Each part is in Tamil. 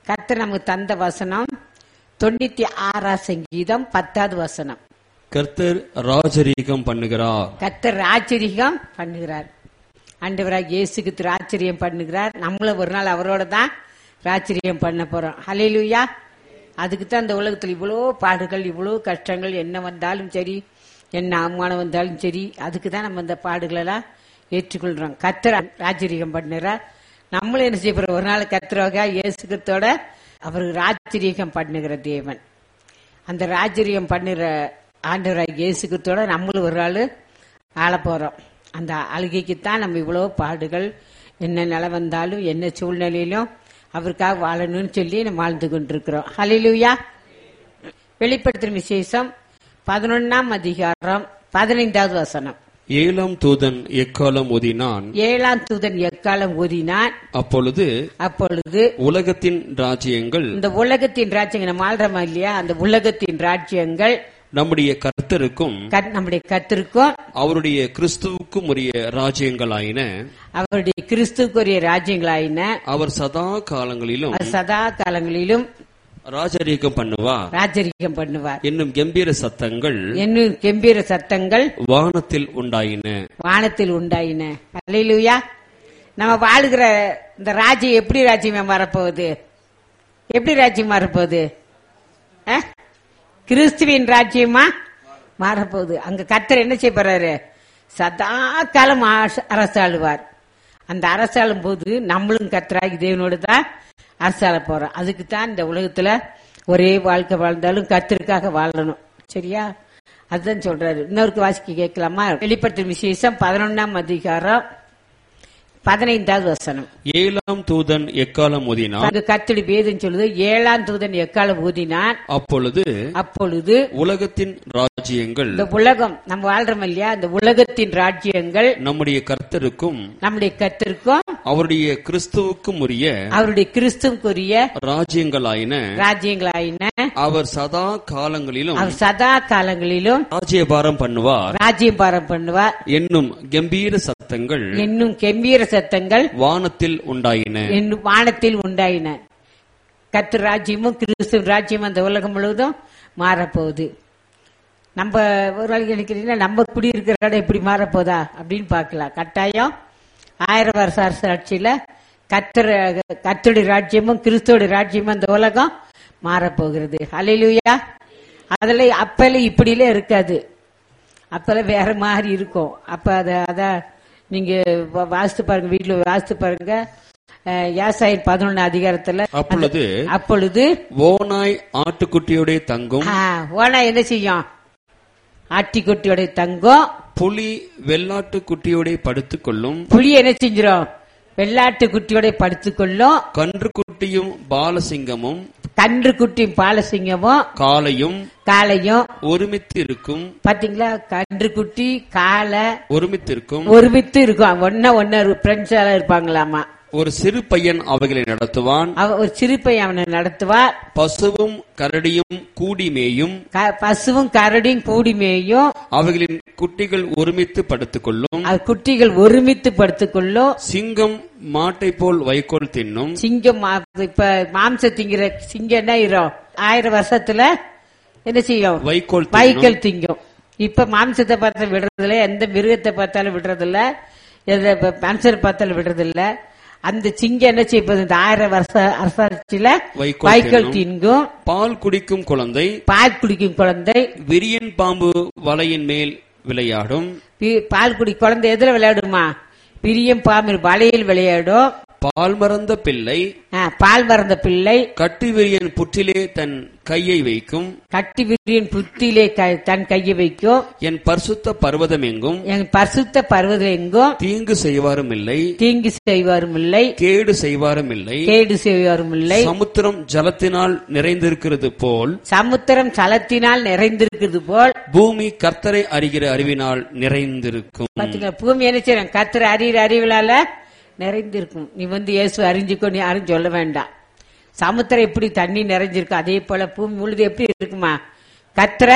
கர்த்தர் நமக்கு தந்த வசனம் தொண்ணூத்தி ஆறாம் சங்கீதம் பத்தாவது வசனம் கர்த்தர் ராஜரீகம் பண்ணுகிறார் கர்த்தர் ஆச்சரியம் பண்ணுகிறார் ஆண்டவராக இயேசுக்கு திரு ஆச்சரியம் பண்ணுகிறார் நம்மளும் ஒரு நாள் அவரோட தான் ராச்சரியம் பண்ண போறோம் ஹalleluya அதுக்கு தான் இந்த உலகத்தில் இவ்வளோ பாடுகள் இவ்வளோ கஷ்டங்கள் என்ன வந்தாலும் சரி என்ன அவமானம் வந்தாலும் சரி அதுக்கு தான் நம்ம இந்த பாடுகளெல்லாம் ஏற்றுக்கொள்றோம் கர்த்தர் ராஜரீகம் பண்ணுறார் நம்மளும் என்ன செய்ய போறோம் ஒரு நாள் கர்த்தரோக இயேசுக்கத்தோட அவருக்கு ராஜரீகம் பண்ணுகிற தேவன் அந்த ராஜரியம் பண்ணுற ஆண்டவராக இயேசுக்கத்தோட நம்மளும் ஒரு ஆள் ஆள போறோம் அந்த அழுகைக்கு தான் நம்ம இவ்வளோ பாடுகள் என்ன நிலை வந்தாலும் என்ன சூழ்நிலையிலும் அவருக்காக வாழணும்னு சொல்லி நம்ம வாழ்ந்து கொண்டிருக்கிறோம் ஹalleluya வெளிப்படுத்தும் விசேஷம் பதினொன்னாம் அதிகாரம் பதினைந்தாவது வசனம் ஏழாம் தூதன் எக்காலம் ஊதினான் ஏழாம் தூதன் எக்காலம் ஊதினான் அப்பொழுது அப்பொழுது உலகத்தின் ராஜ்யங்கள் இந்த உலகத்தின் ராஜ்யங்கள் நம்ம ஆள்றோமா இல்லையா அந்த உலகத்தின் ராஜ்யங்கள் நம்முடைய கர்த்தருக்கும் கத்- நம்முடைய கத்திற்கும் அவருடைய கிறிஸ்துவுக்கும் உரிய ராஜ்யங்களாயின அவருடைய கிறிஸ்துக்குரிய ராஜ்யங்களாயின அவர் சதா காலங்களிலும் அது சதா காலங்களிலும் ராஜரீகம் பண்ணுவார் ராஜரிகம் பண்ணுவார் என்னும் கம்பீர சத்தங்கள் என்னும் கெம்பீர சத்தங்கள் வானத்தில் உண்டாயின வானத்தில் உண்டாயின அல்லையிலுயா நம்ம வாழுகிற இந்த ராஜ்யம் எப்படி ராஜ்யம் வரப்போகுது எப்படி ராஜ்யம் மாறப்போகுது அஹ்? கிறிஸ்துவின் ராஜ்யமா மாறப்போகுது அங்க கர்த்தர் என்ன செய்ய போறாரு சதா காலம் ஆச- அரசாளுவார் அந்த அரசாளும் போது நம்மளும் கர்த்தராகி தேவனோடு தான் அரசாள போறோம் அதுக்கு தான் இந்த உலகத்துல ஒரே வாழ்க்கை வாழ்ந்தாலும் கர்த்தருக்காக வாழணும் சரியா அதுதான் சொல்றாரு இன்னொருக்கு வாசிக்க கேட்கலாமா வெளிப்படுத்தும் விசேஷம் பதினொன்னாம் அதிகாரம் பதினைந்தாவது வசனம் ஏழாம் தூதன் எக்காலம் ஊதினான் அங்கு கர்த்தடி வேதம் சொல்லுது ஏழாம் தூதன் எக்காலம் ஊதினான் அப்பொழுது அப்பொழுது உலகத்தின் ராஜ்யங்கள் இந்த உலகம் நம்ம வாழ்றோம் இல்லையா இந்த உலகத்தின் ராஜ்யங்கள் நம்முடைய கர்த்தருக்கும் நம்முடைய கத்திற்கும் அவருடைய கிறிஸ்துவுக்கும் உரிய அவருடைய கிறிஸ்துவுக்குரிய ராஜ்யங்களாயின ராஜ்யங்களாயின அவர் சதா காலங்களிலும் அவர் சதா காலங்களிலும் ராஜ்யபாரம் பண்ணுவார் ராஜ்யம் பாரம் பண்ணுவார் என்னும் கம்பீர சத்தங்கள் என்னும் கெம்பீர சத்தங்கள் வானத்தில் உண்டாயின என்னும் வானத்தில் உண்டாயின கத்து ராஜ்யமும் கிறிஸ்து ராஜ்யமும் அந்த உலகம் முழுவதும் மாறப்போகுது நம்ம ஒரு நாளைக்கு நினைக்கிறீங்கன்னா நம்ம குடியிருக்கிற இடம் எப்படி மாறப்போதா அப்படின்னு பார்க்கலாம் கட்டாயம் ஆயிரம் வருஷ அரசாட்சியில கத்தர் கத்தோடைய ராஜ்யமும் கிறிஸ்துவோட ராஜ்யமும் அந்த உலகம் மாறப்போகிறது அலையிலுயா அதுல அப்பல இப்படில இருக்காது அப்பெல்லாம் வேற மாதிரி இருக்கும் அப்ப அத அத நீங்க வா- வாசித்து பாருங்க வீட்டுல வாசித்து பாருங்க அஹ், யாசாயின் பதினொன்னு அதிகாரத்துல அப்பொழுது அப்பொழுது ஓனாய் ஆட்டுக்குட்டியோட தங்கும் ஆ, ஓனா என்ன செய்யும் ஆட்டிக்குட்டியோட தங்கம் புலி வெள்ளாட்டு குட்டியோட படுத்துக் கொள்ளும் புலி என்ன செஞ்சிரும் வெள்ளாட்டு குட்டியோட படுத்துக்கொள்ளும் கன்று குட்டியும் பாலசிங்கமும் கன்று குட்டியும் பாலசிங்கமும் காளையும் காளையும் ஒருமித்து இருக்கும் பாத்தீங்களா கன்று குட்டி காளை ஒருமித்திருக்கும் ஒருமித்து இருக்கும் ஒன்னா ஒன்னா ஃப்ரெண்ட்ஸ் எல்லாம் இருப்பாங்களாமா ஒரு சிறு பையன் அவைகளை நடத்துவான் அவ ஒரு சிறுப்பை அவனை நடத்துவார் பசுவும் கரடியும் கூடி மேயும் க- பசுவும் கரடியும் கூடி மேயும் அவைகளின் குட்டிகள் ஒருமித்து படுத்துக் கொள்ளும் அது குட்டிகள் ஒருமித்து படுத்துக்கொள்ளும் சிங்கம் மாட்டை போல் வைக்கோல் தின்னும் சிங்கம் மா- இப்ப மாம்ச திங்கிற சிங்கம் என்ன ஆயிரும் ஆயிரம் வருஷத்துல என்ன செய்யும் வைக்கோல் தின்னும் வைக்கல் திங்கும் இப்ப மாம்சத்தை பார்த்து விடுறதில்ல எந்த மிருகத்தை பார்த்தாலும் விடுறதில்ல எந்த இப்ப மனுஷரை பார்த்தாலும் விடுறதில்ல அந்த சிங்கம் என்ன செய்யும் இந்த ஆயிரம் வருஷ அரசாட்சியில வைக்கோல் வைக்கல் தின்னும். திங்கும் பால் குடிக்கும் குழந்தை பால் குடிக்கும் குழந்தை விரியன் பாம்பு வலையின் மேல் விளையாடும் பி- பால் குடி குழந்தை எதுல விளையாடுமா பிரியம் பாம்பு வலையில் விளையாடும் பால் மறந்த பிள்ளை ஆ, பால் மறந்த பிள்ளை கட்டி விரியன் புற்றிலே தன் கையை வைக்கும் கட்டி விரியின் புத்தியிலே க- தன் கையை வைக்கும் என் பரிசுத்த பர்வதம் எங்கும் என் பரிசுத்த பர்வதம் எங்கும் தீங்கு செய்வாரும் இல்லை தீங்கு செய்வாரும் இல்லை கேடு செய்வாரும் இல்லை கேடு செய்வாரும் இல்லை சமுத்திரம் ஜலத்தினால் நிறைந்திருக்கிறது போல் சமுத்திரம் சலத்தினால் நிறைந்திருக்கிறது போல் பூமி கர்த்தரை அறிகிற அறிவினால் நிறைந்திருக்கும் பாத்தீங்களா பூமி என்ன செய்யறோம் கத்திர அறிகிற அறிவிலால நிறைந்திருக்கும் நீ வந்து இயேசு அறிஞ்சுக்கோ நீ யாரும் சொல்ல வேண்டாம் சமுத்திரம் எப்படி தண்ணி நிறைஞ்சிருக்கும் அதே போல பூமி முழுது எப்படி இருக்குமா கத்திர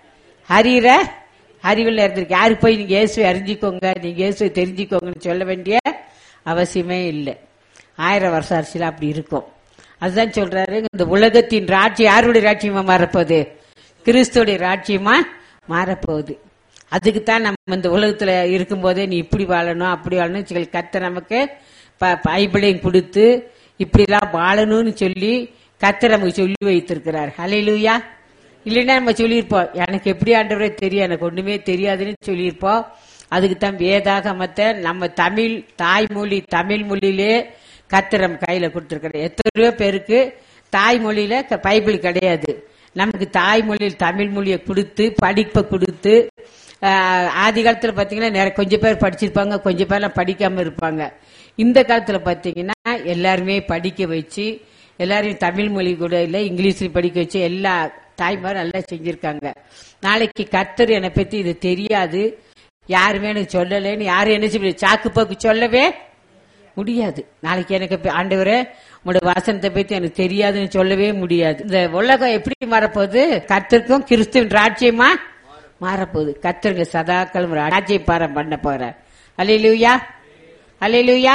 அறிகிற அறிவில் நிறைந்திருக்கு யாருக்கு போய் நீங்க இயேசுவை அறிஞ்சிக்கோங்க நீங்க இயேசுவை தெரிஞ்சுக்கோங்கன்னு சொல்ல வேண்டிய அவசியமே இல்லை ஆயிரம் வருஷ அரசியல் அப்படி இருக்கும் அதுதான் சொல்றாரு இந்த உலகத்தின் ராட்சியம் யாருடைய ராட்சியமா மாறப்போகுது கிறிஸ்துடைய ராட்சியமா மாறப்போகுது அதுக்கு தான் நம்ம இந்த உலகத்துல இருக்கும்போதே நீ இப்படி வாழணும் அப்படி வாழணும் சொல்லி கத்த நமக்கு ப- பைபிளையும் கொடுத்து இப்படிலாம் வாழணும்னு சொல்லி கத்த நமக்கு சொல்லி வைத்திருக்கிறார் ஹalleluya இல்லைன்னா நம்ம சொல்லியிருப்போம் எனக்கு எப்படி ஆண்டவரே தெரியும் எனக்கு ஒண்ணுமே தெரியாதுன்னு சொல்லியிருப்போம் அதுக்கு தான் வேதாகமத்தை நம்ம தமிழ் தாய்மொழி தமிழ் மொழியிலே கத்தர் நம்ம கையில கொடுத்துருக்கிறார் எத்தனையோ பேருக்கு தாய்மொழியில க- பைபிள் கிடையாது நமக்கு தாய்மொழியில் தமிழ் மொழியை கொடுத்து படிப்பை கொடுத்து ஆஹ், ஆதி காலத்துல பாத்தீங்கன்னா நிறைய கொஞ்சம் பேர் படிச்சிருப்பாங்க கொஞ்சம் பேர்லாம் படிக்காம இருப்பாங்க இந்த காலத்துல பாத்தீங்கன்னா எல்லாருமே படிக்க வச்சு எல்லாரையும் தமிழ் மொழி கூட இல்ல இங்கிலீஷ்ல படிக்க வச்சு எல்லா தாய்மாரும் நல்லா செஞ்சிருக்காங்க நாளைக்கு கர்த்தர் என்னை பத்தி இது தெரியாது யாருமே எனக்கு சொல்லலைன்னு யாரும் என்ன செய்ய சாக்கு போக்கு சொல்லவே முடியாது நாளைக்கு எனக்கு இப்ப ஆண்டவரே உங்களோட வாசனத்தை பத்தி எனக்கு தெரியாதுன்னு சொல்லவே முடியாது இந்த உலகம் எப்படி மாறப்போகுது கர்த்தருக்கும் கிறிஸ்துவின் ராஜ்யமா மாறப்போகுது கர்த்தருங்க சதாக்களும் ராஜ்யம் பாரம் பண்ண போறார் அலையிலுயா அலையிலுயா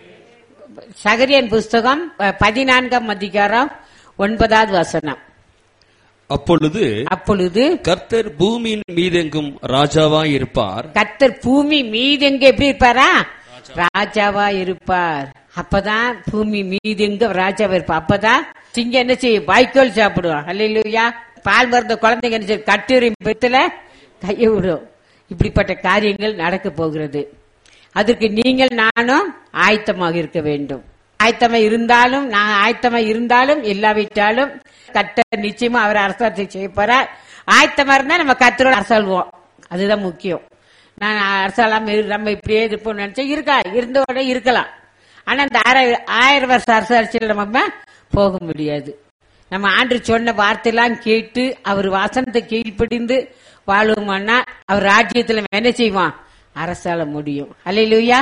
சகரியன் புஸ்தகம் அஹ், பதினான்காம் அதிகாரம் ஒன்பதாவது வசனம் அப்பொழுது அப்பொழுது கர்த்தர் பூமியின் மீதெங்கும் ராஜாவாய் இருப்பார் கர்த்தர் பூமி மீது எங்க எப்படி இருப்பாரா ராஜாவா இருப்பார் அப்பதான் பூமி மீது எங்க ராஜாவா இருப்பார் அப்பதான் சிங்கம் என்ன செய்யும் வாய்க்கோல் சாப்பிடுவான் அல்லையா பால் மருந்த குழந்தைங்க என்ன செய்யும் கட்டுரின் பெத்துல கையை விடும் இப்படிப்பட்ட காரியங்கள் நடக்க போகிறது அதற்கு நீங்கள் நானும் ஆயத்தமாக இருக்க வேண்டும் ஆயத்தமா இருந்தாலும் நான் ஆயத்தமா இருந்தாலும் இல்லாவிட்டாலும் கட்ட நிச்சயமா அவர் அரசாட்சி செய்ய போறார் ஆயத்தமா இருந்தா நம்ம கத்தரோட அரசாள்வோம் அதுதான் முக்கியம் நான் அரசாளாம இரு- நம்ம இப்படியே இருப்போம் நினைச்சா இருக்கா இருந்தோட இருக்கலாம் ஆனா இந்த ஆயிரம் ஆயிரம் வருஷம் அரசாட்சியில் நம்ம போக முடியாது நம்ம ஆண்டு சொன்ன வார்த்தையெல்லாம் கேட்டு அவர் வசனத்தை கீழ்ப்படிந்து வாழுவோம்னா அவர் ராஜ்யத்துல நம்ம என்ன செய்வான் அரசாள முடியும் அல்லையா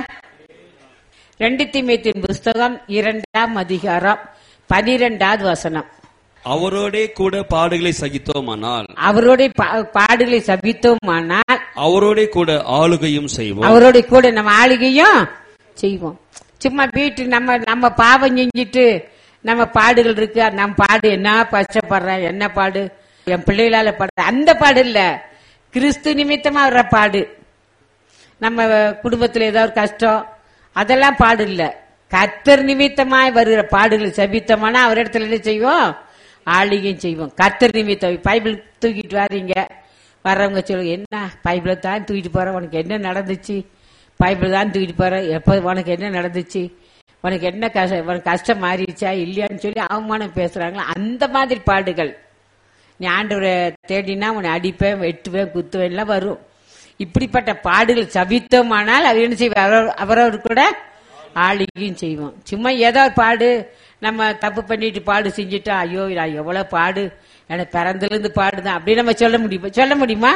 ரெண்டு திமேத்தின் புஸ்தகம் இரண்டாம் அதிகாரம் பனிரெண்டாவது வசனம் அவரோடே கூட பாடுகளை சகித்தோமானால் அவருடைய பா- பாடுகளை சபித்தோமானால் அவரோடே கூட ஆளுகையும் செய்வோம் அவரோட கூட நம்ம ஆளுகையும் செய்வோம் சும்மா வீட்டு நம்ம நம்ம பாவம் செஞ்சுட்டு நம்ம பாடுகள் இருக்கு நம்ம பாடு என்ன கஷ்டப்படுறேன் என்ன பாடு என் பிள்ளைகளால பாடு அந்த பாடு இல்ல கிறிஸ்து நிமித்தமா வர்ற பாடு நம்ம குடும்பத்துல ஏதாவது கஷ்டம் அதெல்லாம் பாடு இல்ல கத்தர் நிமித்தமாய் வருகிற பாடுகள் சபித்தமானா அவர் இடத்துல என்ன செய்வோம் ஆளிகையும் செய்வோம் கத்தர் நிமித்தம் பைபிள் தூக்கிட்டு வாரீங்க வர்றவங்க சொல்லுங்க என்ன பைபிளை தான் தூக்கிட்டு போற உனக்கு என்ன நடந்துச்சு பைபிள் தான் தூக்கிட்டு போற எப்ப உனக்கு என்ன நடந்துச்சு உனக்கு என்ன கஷ்டம் உனக்கு கஷ்டம் மாறிடுச்சா இல்லையான்னு சொல்லி அவமானம் பேசுறாங்களா அந்த மாதிரி பாடுகள் நீ ஆண்டவரை தேடினா உன்னை அடிப்பேன் வெட்டுவேன் குத்துவேன் எல்லாம் வரும் இப்படிப்பட்ட பாடுகள் சபித்தோமானால் அவர் என்ன செய்வார் அவரவர்- அவரவர் கூட ஆளுகையும் செய்வோம் சும்மா ஏதோ ஒரு பாடு நம்ம தப்பு பண்ணிட்டு பாடு செஞ்சுட்டா ஐயோ நான் எவ்வளவு பாடு எனக்கு பிறந்திலிருந்து பாடுதான் அப்படி நம்ம சொல்ல முடியுமா சொல்ல முடியுமா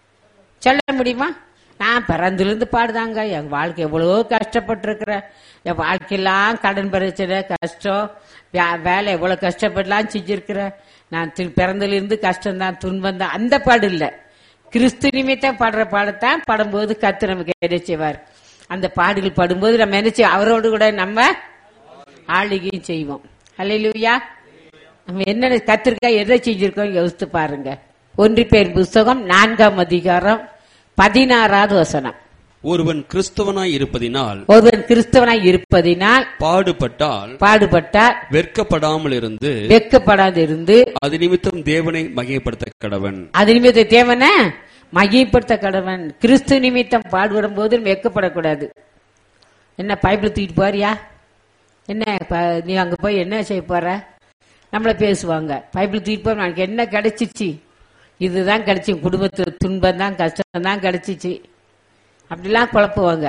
சொல்ல முடியுமா நான் பிறந்திலிருந்து பாடுதாங்க என் வாழ்க்கை எவ்வளவோ கஷ்டப்பட்டிருக்கிறேன் என் வாழ்க்கையெல்லாம் கடன் பிரச்சனை கஷ்டம் வே- வேலை எவ்வளவு கஷ்டப்படலாம் செஞ்சிருக்கிறேன் நான் தி- பிறந்திலிருந்து கஷ்டம் தான் துன்பம் தான் அந்த பாடு இல்ல கிறிஸ்து நிமித்தம் பாடுற பாடத்தான் பாடும்போது கத்து நமக்கு என்ன செய்வார் அந்த பாடுகள் பாடும்போது நம்ம என்ன செய்வோம் அவரோடு கூட நம்ம ஆளுகையும் செய்வோம் அல்லையா நம்ம என்ன கத்திரிக்காய் எதை செஞ்சிருக்கோம் யோசித்து பாருங்க ஒன்றி பேர் புஸ்தகம் நான்காம் அதிகாரம் பதினாறாவது வசனம் ஒருவன் கிறிஸ்தவனாய் இருப்பதினால் ஒருவன் கிறிஸ்தவனாய் இருப்பதினால் பாடுபட்டால் பாடுபட்டால் வெட்கப்படாமல் இருந்து வெட்கப்படாது இருந்து அது நிமித்தம் தேவனை மகிமைப்படுத்த கடவன் அது நிமித்த தேவன மகிமைப்படுத்த கடவன் கிறிஸ்து நிமித்தம் பாடுபடும் போது வெட்கப்படக்கூடாது என்ன பைபிள் தூக்கிட்டு போறியா என்ன ப- நீ அங்க போய் என்ன செய்ய போற நம்மள பேசுவாங்க பைபிள் தூக்கிட்டு போய் எனக்கு என்ன கிடைச்சிச்சு இதுதான் கிடைச்சி குடும்பத்துல துன்பம் தான் கஷ்டம் தான் கிடைச்சிச்சு அப்படிலாம் குழப்புவாங்க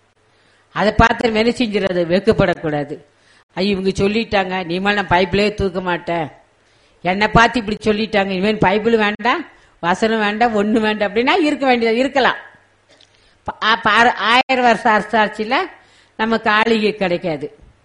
அதை பார்த்து நம்ம என்ன செஞ்சிடறது வெட்கப்படக்கூடாது ஐயோ இவங்க சொல்லிட்டாங்க நீமல் நான் பைபிளே தூக்க மாட்டேன் என்னை பார்த்து இப்படி சொல்லிட்டாங்க இனிமேல் பைபிள் வேண்டாம் வசனம் வேண்டாம் ஒண்ணு வேண்டாம் அப்படின்னா இருக்க வேண்டியது இருக்கலாம் ப- ஆ- பார- ஆயிரம் வருஷம் அரசாட்சியில நமக்கு ஆளுகை கிடைக்காது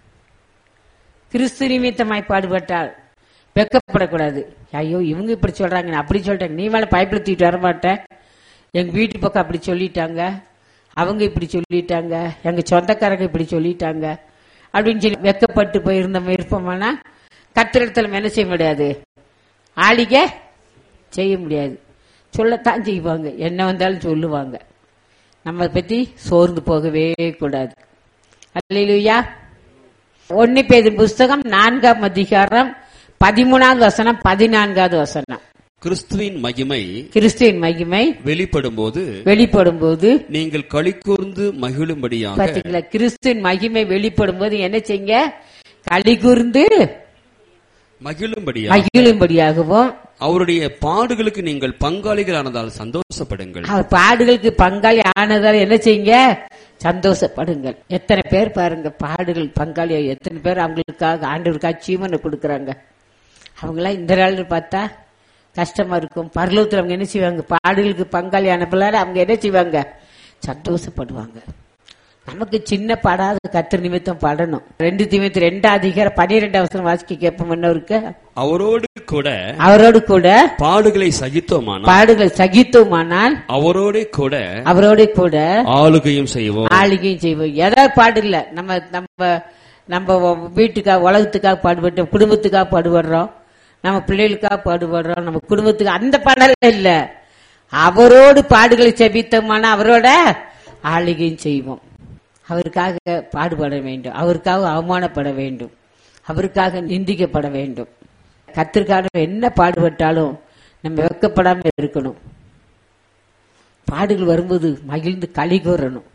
கிறிஸ்து நிமித்தமாய் பாடுபட்டால் வெக்கப்படக்கூடாது ஐயோ இவங்க இப்படி சொல்றாங்க நான் அப்படி சொல்லிட்டாங்க நீ மேல பைபிள் தூக்கிட்டு வர மாட்டேன் எங்க வீட்டு பக்கம் அப்படி சொல்லிட்டாங்க அவங்க இப்படி சொல்லிட்டாங்க எங்க சொந்தக்காரங்க இப்படி சொல்லிட்டாங்க அப்படின்னு சொல்லி வெக்கப்பட்டு போயிருந்த இருப்போமானா கத்திரத்தில் என்ன செய்ய முடியாது ஆளிக செய்ய முடியாது சொல்லத்தான் செய்வாங்க என்ன வந்தாலும் சொல்லுவாங்க நம்ம பத்தி சோர்ந்து போகவே கூடாது அல்லையா ஒன்னு பேதின் புஸ்தகம் நான்காம் அதிகாரம் பதிமூணாவது வசனம் பதினான்காவது வசனம் கிறிஸ்துவின் மகிமை கிறிஸ்துவின் மகிமை வெளிப்படும்போது வெளிப்படும் போது நீங்கள் களிக்கூர்ந்து மகிழும்படியாக பாத்தீங்களா கிறிஸ்துவின் மகிமை வெளிப்படும் போது என்ன செய்யுங்க களி கூர்ந்து மகிழும்படியாக மகிழும்படியாகவும் அவருடைய பாடுகளுக்கு நீங்கள் பங்காளிகளானதால் சந்தோஷப்படுங்கள் அவர் பாடுகளுக்கு பங்காளி ஆனதால் என்ன செய்யுங்க சந்தோஷப்படுங்கள் எத்தனை பேர் பாருங்க பாடுகள் பங்காளி எத்தனை பேர் அவங்களுக்காக ஆண்டவருக்காக ஜீவனை கொடுக்கறாங்க அவங்களாம் இந்த நாள் பார்த்தா கஷ்டமா இருக்கும் பரலோகத்தில் அவங்க என்ன செய்வாங்க பாடுகளுக்கு பங்காளி ஆனப்பலால அவங்க என்ன செய்வாங்க சந்தோஷப்படுவாங்க நமக்கு சின்ன பாடாத கத்திர நிமித்தம் பாடணும் ரெண்டு திமித்து ரெண்டு அதிகாரம் பன்னிரெண்டு அவசரம் வாசிக்க கேட்போம் முன்னோருக்கு அவரோடு கூட அவரோடு கூட பாடுகளை சகித்தோமானால் பாடுகள் சகித்தோமானால் அவரோட கூட அவரோடு கூட ஆளுகையும் செய்வோம் ஆளுகையும் செய்வோம் ஏதாவது பாடு இல்ல நம்ம நம்ம நம்ம வீட்டுக்காக உலகத்துக்காக பாடுபட்டோம் குடும்பத்துக்காக பாடுபடுறோம் நம்ம பிள்ளைகளுக்காக பாடுபடுறோம் நம்ம குடும்பத்துக்கு அந்த பாடல இல்ல அவரோடு பாடுகளை செபித்தோமான அவரோட ஆளுகையும் செய்வோம் அவருக்காக பாடுபட வேண்டும் அவருக்காக அவமானப்பட வேண்டும் அவருக்காக நிந்திக்கப்பட வேண்டும் கத்திற்காக என்ன பாடுபட்டாலும் நம்ம வெக்கப்படாம இருக்கணும் பாடுகள் வரும்போது மகிழ்ந்து களி கூறணும்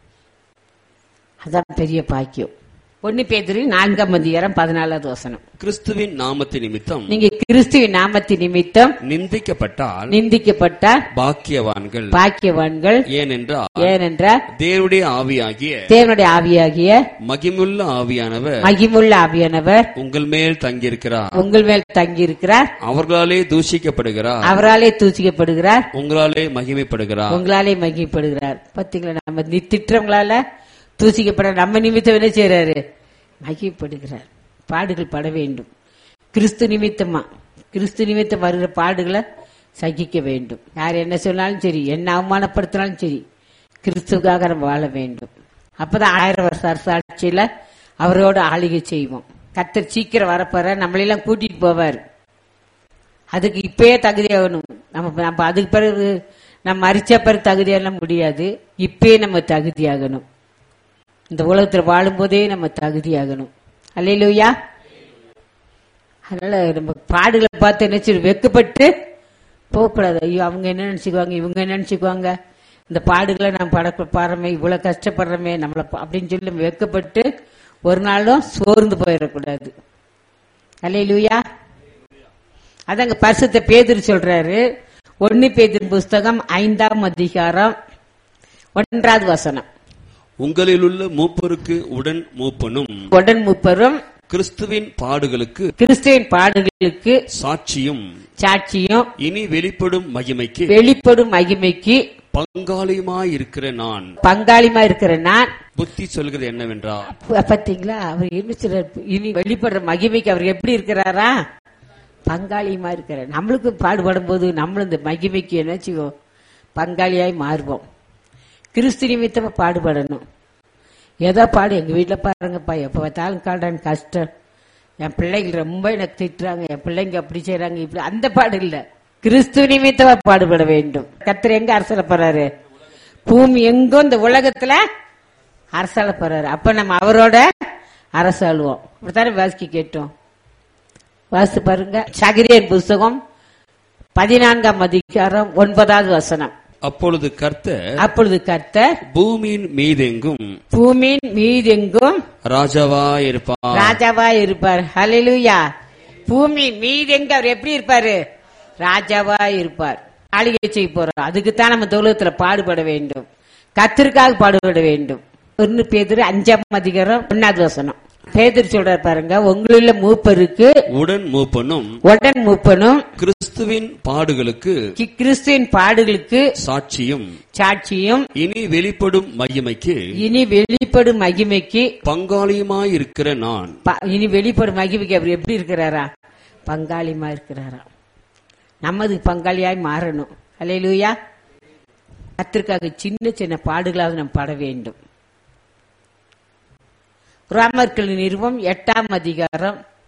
அதான் பெரிய பாக்கியம் ஒன்னு பேதிரி நான்காம் அதிகாரம் பதினாலாவது வசனம் கிறிஸ்துவின் நாமத்து நிமித்தம் நீங்க கிறிஸ்துவின் நாமத்தின் நிமித்தம் நிந்திக்கப்பட்டால் நிந்திக்கப்பட்ட பாக்கியவான்கள் பாக்கியவான்கள் ஏனென்றால் ஏனென்றால் தேவனுடைய ஆவியாகிய தேவனுடைய ஆவியாகிய மகிமுள்ள ஆவியானவர் மகிமுள்ள ஆவியானவர் உங்கள் மேல் தங்கியிருக்கிறார் உங்கள் மேல் தங்கியிருக்கிறார் அவர்களாலே தூஷிக்கப்படுகிறார் அவராலே தூசிக்கப்படுகிறார் உங்களாலே மகிமைப்படுகிறார் உங்களாலே மகிமைப்படுகிறார் பாத்தீங்களா நம்ம நி- திட்டுறவங்களால தூசிக்கப்பட நம்ம நிமித்தம் என்ன செய்யறாரு மகிமைப்படுகிறார் பாடுகள் பட வேண்டும் கிறிஸ்து நிமித்தமா கிறிஸ்து நிமித்தம் வருகிற பாடுகளை சகிக்க வேண்டும் யார் என்ன சொன்னாலும் சரி என்ன அவமானப்படுத்தினாலும் சரி கிறிஸ்துக்காக நம்ம வாழ வேண்டும் அப்பதான் ஆயிரம் வருஷ அரசாட்சியில அவரோட ஆளுகை செய்வோம் கத்தர் சீக்கிரம் வரப்போற நம்மளெல்லாம் கூட்டிட்டு போவார் அதுக்கு இப்பயே தகுதியாகணும் நம்ம நம்ம அதுக்கு பிறகு நம்ம மறிச்ச பிறகு தகுதியெல்லாம் முடியாது இப்பயே நம்ம தகுதியாகணும் இந்த உலகத்துல வாழும்போதே நம்ம தகுதியாகணும் அல்லையிலூயா அதனால நம்ம பாடுகளை பார்த்து என்ன செய்யணும் வெக்கப்பட்டு போகக்கூடாது ஐயோ அவங்க என்ன நினைச்சுக்குவாங்க இவங்க என்ன நினைச்சுக்குவாங்க இந்த பாடுகளை நம்ம பட பாடுறமே இவ்வளவு கஷ்டப்படுறோமே நம்மள ப- அப்படின்னு சொல்லி நம்ம வெக்கப்பட்டு ஒரு நாளும் சோர்ந்து போயிடக்கூடாது அல்லையிலூயா அதாங்க பரிசுத்த பேதுரு சொல்றாரு ஒன்னு பேதின் புஸ்தகம் ஐந்தாம் அதிகாரம் ஒன்றாவது வசனம் உங்களிலுள்ள மூப்பருக்கு உடன் மூப்பனும் உடன் முப்பரும் கிறிஸ்துவின் பாடுகளுக்கு கிறிஸ்துவின் பாடுகளுக்கு சாட்சியும் சாட்சியும் இனி வெளிப்படும் மகிமைக்கு வெளிப்படும் மகிமைக்கு பங்காளியுமாயிருக்கிற நான் பங்காளிமா இருக்கிற நான் புத்தி சொல்கிறது என்னவென்றால் ப- பாத்தீங்களா அவர் என்ன சொல்றாரு? இனி வெளிப்படுற மகிமைக்கு அவர் எப்படி இருக்கிறாரா பங்காளியுமா இருக்கிறார் நம்மளுக்கு பாடுபடும் போது நம்மளும் இந்த மகிமைக்கு என்ன செய்வோம் பங்காளியாய் மாறுவோம் கிறிஸ்து நிமித்தமா பாடுபடணும் ஏதோ பாடு எங்க வீட்டுல பாருங்கப்பா எப்ப பார்த்தாலும் காடான் கஷ்டம் என் பிள்ளைகள் ரொம்ப எனக்கு திட்டுறாங்க என் பிள்ளைங்க அப்படி செய்றாங்க இப்படி அந்த பாடு இல்ல கிறிஸ்து நிமித்தமா பாடுபட வேண்டும் கர்த்தர் எங்க அரசல போறாரு பூமி எங்கும் இந்த உலகத்துல அரசாள போறாரு அப்ப நம்ம அவரோட அரசாளுவோம் இப்படித்தானே வாசிக்க கேட்டோம் வாசித்து பாருங்க சகிரியன் புஸ்தகம் பதினான்காம் அதிகாரம் ஒன்பதாவது வசனம் அப்பொழுது கர்த்தர் அப்பொழுது கர்த்தர் பூமியின் மீதெங்கும் பூமியின் மீதெங்கும் ராஜாவாயிருப்பார் ராஜாவா இருப்பார் ஹalleluya பூமி மீதெங்க அவர் எப்படி இருப்பாரு ராஜாவா இருப்பார் ஆளுகை செய்ய போறோம் அதுக்கு தான் நம்ம தொழுவத்துல பாடுபட வேண்டும் கத்திற்காக பாடுபட வேண்டும் ஒன்னு பேதுரு அஞ்சாம் அதிகாரம் ஒன்னாவது வசனம் பேதுரு சொல்றாரு பாருங்க உங்களுள்ள மூப்பருக்கு உடன் மூப்பனும் உடன் மூப்பனும் கிறிஸ்துவின் பாடுகளுக்கு கி- கிறிஸ்துவின் பாடுகளுக்கு சாட்சியும் சாட்சியும் இனி வெளிப்படும் மகிமைக்கு இனி வெளிப்படும் மகிமைக்கு பங்காளியுமாயிருக்கிற நான் ப- இனி வெளிப்படும் மகிமைக்கு அவர் எப்படி இருக்கிறாரா பங்காளிமா இருக்கிறாரா நமது பங்காளியாய் மாறணும் அல்லேலூயா கத்திற்காக சின்ன சின்ன பாடுகளாவது நாம் பட வேண்டும் ராமர்கள் நிறுவம் எட்டாம் அதிகாரம்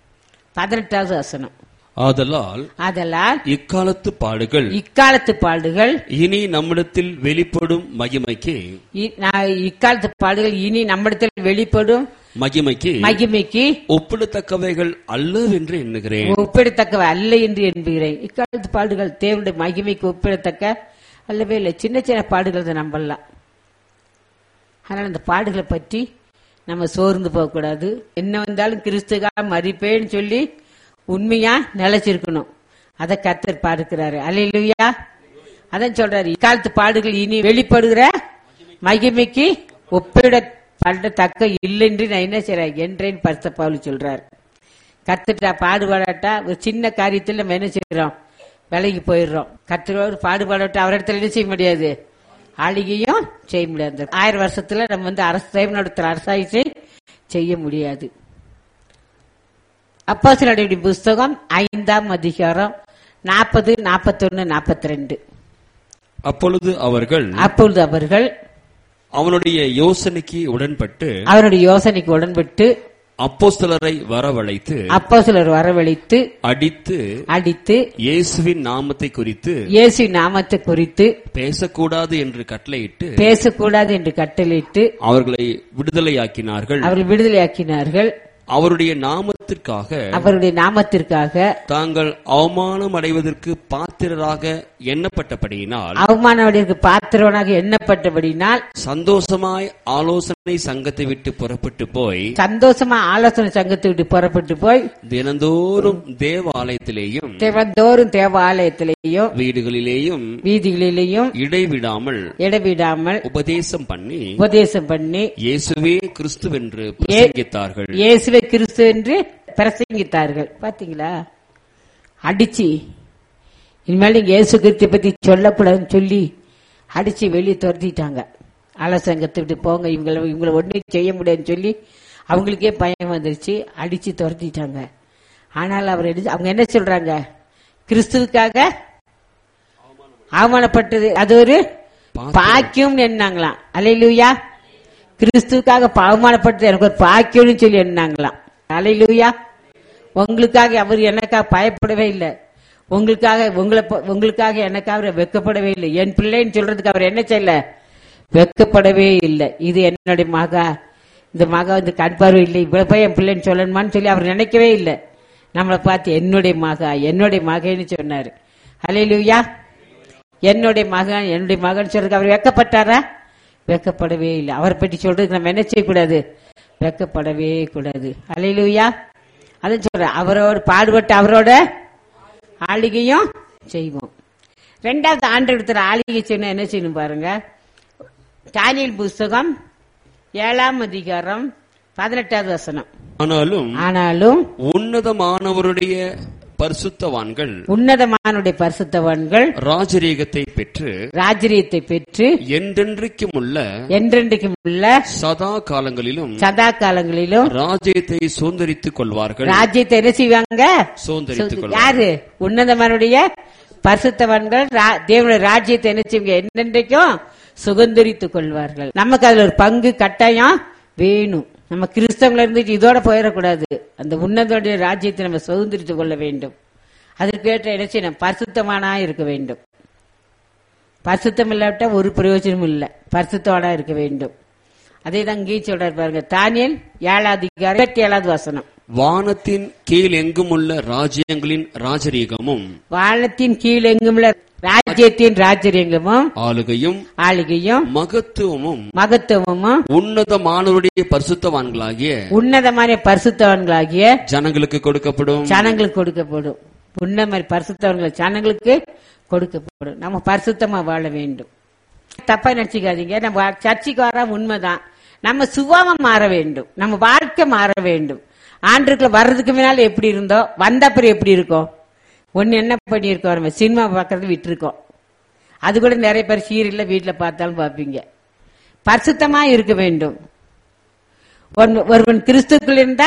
பதினெட்டாவது வசனம் ஆதலால் அதெல்லாம் இக்காலத்து பாடுகள் இக்காலத்து பாடுகள் இனி நம்மிடத்தில் வெளிப்படும் மகிமைக்கு இ- நான் இக்காலத்து பாடுகள் இனி நம்மிடத்தில் வெளிப்படும் மகிமைக்கு மகிமைக்கு ஒப்பிடத்தக்கவைகள் அல்லவென்று எண்ணுகிறேன் ஒப்பிடத்தக்கவை அல்ல என்று எண்புகிறேன் இக்காலத்து பாடுகள் தேவனுடைய மகிமைக்கு ஒப்பிடத்தக்க அல்லவே இல்லை சின்ன சின்ன பாடுகள் தான் நம்பலாம் ஆனால் அந்த பாடுகளை பற்றி நம்ம சோர்ந்து போகக்கூடாது என்ன வந்தாலும் கிறிஸ்துக்காக மறிப்பேன்னு சொல்லி உண்மையா நிலைச்சிருக்கணும் அதை கர்த்தர் பார்க்கிறாரு அல்லையா அதான் சொல்றாரு இக்காலத்து பாடுகள் இனி வெளிப்படுகிற மகிமைக்கு ஒப்பிடப்படத்தக்க இல்லை என்று நான் என்ன செய்றேன் என்றேன் பரிச பவுல் சொல்றாரு கத்துட்டா பாடுபாடாட்டா ஒரு சின்ன காரியத்தில் நம்ம என்ன செய்யறோம் விலகி போயிடுறோம் கத்துறவர் பாடுபாடாட்டா அவர் இடத்துல என்ன செய்ய முடியாது ஆளிகையும் செய்ய முடியாது ஆயிரம் வருஷத்துல நம்ம வந்து அரசு தெய்வம் நடத்துற அரசாட்சி செய்ய முடியாது அப்போஸ்தலருடைய புஸ்தகம் ஐந்தாம் அதிகாரம் நாற்பது நாற்பத்தொன்னு நாற்பத்தி ரெண்டு அப்பொழுது அவர்கள் அப்பொழுது அவர்கள் அவனுடைய யோசனைக்கு உடன்பட்டு அவருடைய யோசனைக்கு உடன்பட்டு அப்போஸ்தலரை வரவழைத்து அப்போ சிலர் வரவழைத்து அடித்து அடித்து இயேசுவின் நாமத்தை குறித்து இயேசு நாமத்தை குறித்து பேசக்கூடாது என்று கட்டளையிட்டு பேசக்கூடாது என்று கட்டளையிட்டு அவர்களை விடுதலையாக்கினார்கள் அவர்கள் விடுதலையாக்கினார்கள் அவருடைய நாமத்திற்காக அவருடைய நாமத்திற்காக தாங்கள் அவமானம் அடைவதற்கு பாத்திரராக எண்ணப்பட்டபடியினால் அவமானவடிற்கு பாத்திரவனாக எண்ணப்பட்டபடினால் சந்தோஷமாய் ஆலோசனை சங்கத்தை விட்டு புறப்பட்டு போய் சந்தோஷமா ஆலோசனை சங்கத்தை விட்டு புறப்பட்டு போய் தினந்தோறும் தேவாலயத்திலேயும் தேவந்தோறும் தேவாலயத்திலேயும் வீடுகளிலேயும் வீதிகளிலேயும் இடைவிடாமல் இடவிடாமல் உபதேசம் பண்ணி உபதேசம் பண்ணி இயேசுவே கிறிஸ்துவென்று பிரசங்கித்தார்கள் இயேசுவே கிறிஸ்து என்று பிரசங்கித்தார்கள் பாத்தீங்களா அடிச்சு இனிமேல் நீங்க இயேசு கிறிஸ்து பத்தி சொல்லக்கூடாதுன்னு சொல்லி அடிச்சு வெளியே துரத்திட்டாங்க ஆலோசங்கத்தை விட்டு போங்க இவங்களை இவங்களை ஒன்றும் செய்ய முடியாதுன்னு சொல்லி அவங்களுக்கே பயம் வந்துருச்சு அடிச்சு துரத்திட்டாங்க ஆனால் அவர் என்ன- அவங்க என்ன சொல்றாங்க கிறிஸ்துவுக்காக அவமானப்பட்டது அது ஒரு பாக்கியம் என்னாங்களாம் அலையிலுயா கிறிஸ்துவுக்காக அவமானப்பட்டது எனக்கு ஒரு பாக்கியம்னு சொல்லி என்னாங்களாம் அலையிலுயா உங்களுக்காக அவர் எனக்காக பயப்படவே இல்லை உங்களுக்காக உங்களை ப- உங்களுக்காக எனக்காக அவர் வெக்கப்படவே இல்லை என் பிள்ளைன்னு சொல்றதுக்கு அவர் என்ன செய்யல வெக்கப்படவே இல்லை இது என்னுடைய மகா இந்த மகா வந்து கண் பார்வை இல்லை இவ்வளவு போய் என் பிள்ளைன்னு சொல்லணுமான்னு சொல்லி அவர் நினைக்கவே இல்லை நம்மளை பார்த்து என்னுடைய மகா என்னுடைய மகன்னு சொன்னாரு அலையிலுயா என்னுடைய மகன் என்னுடைய மகன் சொல்றதுக்கு அவர் வெக்கப்பட்டாரா வெக்கப்படவே இல்லை அவரை பற்றி சொல்றதுக்கு நம்ம என்ன செய்யக்கூடாது வெக்கப்படவே கூடாது அலையிலுயா அதான் சொல்றேன் அவரோட பாடுபட்டு அவரோட ஆளிகையும் செய்வோம் ரெண்டாவது ஆண்டு எடுத்துற ஆளிகை செய்யணும் என்ன செய்யணும் பாருங்க தானியல் புஸ்தகம் ஏழாம் அதிகாரம் பதினெட்டாவது வசனம் ஆனாலும் ஆனாலும் உன்னதமானவருடைய பரிசுத்தவான்கள் உன்னதமானுடைய பரிசுத்தவான்கள் ராஜரீகத்தை பெற்று ராஜரியத்தை பெற்று என்றென்றைக்கும் உள்ள என்றென்றைக்கும் உள்ள சதா காலங்களிலும் சதா காலங்களிலும் ராஜ்யத்தை சுதந்திரித்துக் கொள்வார்கள் ராஜ்யத்தை என்ன செய்வாங்க சுதந்திரித்துக் கொள்வார்கள் யாரு உன்னதமானுடைய பரிசுத்தவான்கள் ரா- தேவனுடைய ராஜ்யத்தை என்ன செய்வாங்க என்னென்றைக்கும் சுதந்திரித்துக் கொள்வார்கள் நமக்கு அதுல ஒரு பங்கு கட்டாயம் வேணும் நம்ம கிறிஸ்தவங்கள இருந்துட்டு இதோட போயிடக்கூடாது அந்த உன்னதனுடைய ராஜ்யத்தை நம்ம சுதந்திரித்துக் கொள்ள வேண்டும் அதற்கேற்ற என்ன செய்யணும் பரிசுத்தமானா இருக்க வேண்டும் பரிசுத்தம் இல்லாவிட்டா ஒரு பிரயோஜனமும் இல்லை பரிசுத்தவானா இருக்க வேண்டும் அதே தான் இங்கேயும் சொல்றாரு பாருங்க தானியல் ஏழாவது அதிகாரம் இருபத்தி ஏழாவது வசனம் வானத்தின் கீழ் எங்கும் உள்ள ராஜ்யங்களின் ராஜரீகமும் வானத்தின் கீழ் எங்குமுள்ள ராஜ்யத்தின் ராஜரியங்கமும் ஆளுகையும் ஆளுகையும் மகத்துவமும் மகத்துவமும் உன்னதமானவருடைய பரிசுத்தவான்களாகிய உன்னதமான பரிசுத்தவன்களாகிய ஜனங்களுக்கு கொடுக்கப்படும் ஜனங்களுக்கு கொடுக்கப்படும் உன்னதமான பரிசுத்தவன்கள் ஜனங்களுக்கு கொடுக்கப்படும் நம்ம பரிசுத்தமா வாழ வேண்டும் தப்பா நினைச்சுக்காதீங்க நம்ம சர்ச்சைக்கு வர உண்மைதான் நம்ம சுபாவம் மாற வேண்டும் நம்ம வாழ்க்கை மாற வேண்டும் ஆண்டுக்குள்ள வர்றதுக்கு முன்னால எப்படி இருந்தோம் வந்த அப்புறம் எப்படி இருக்கோம் ஒன்னு என்ன பண்ணியிருக்கோம் நம்ம சினிமா பார்க்கறது விட்டுருக்கோம் அது கூட நிறைய பேர் சீரியல்ல வீட்டுல பார்த்தாலும் பார்ப்பீங்க பரிசுத்தமா இருக்க வேண்டும் ஒருவன் ஒருவன் கிறிஸ்துக்குள் இருந்தா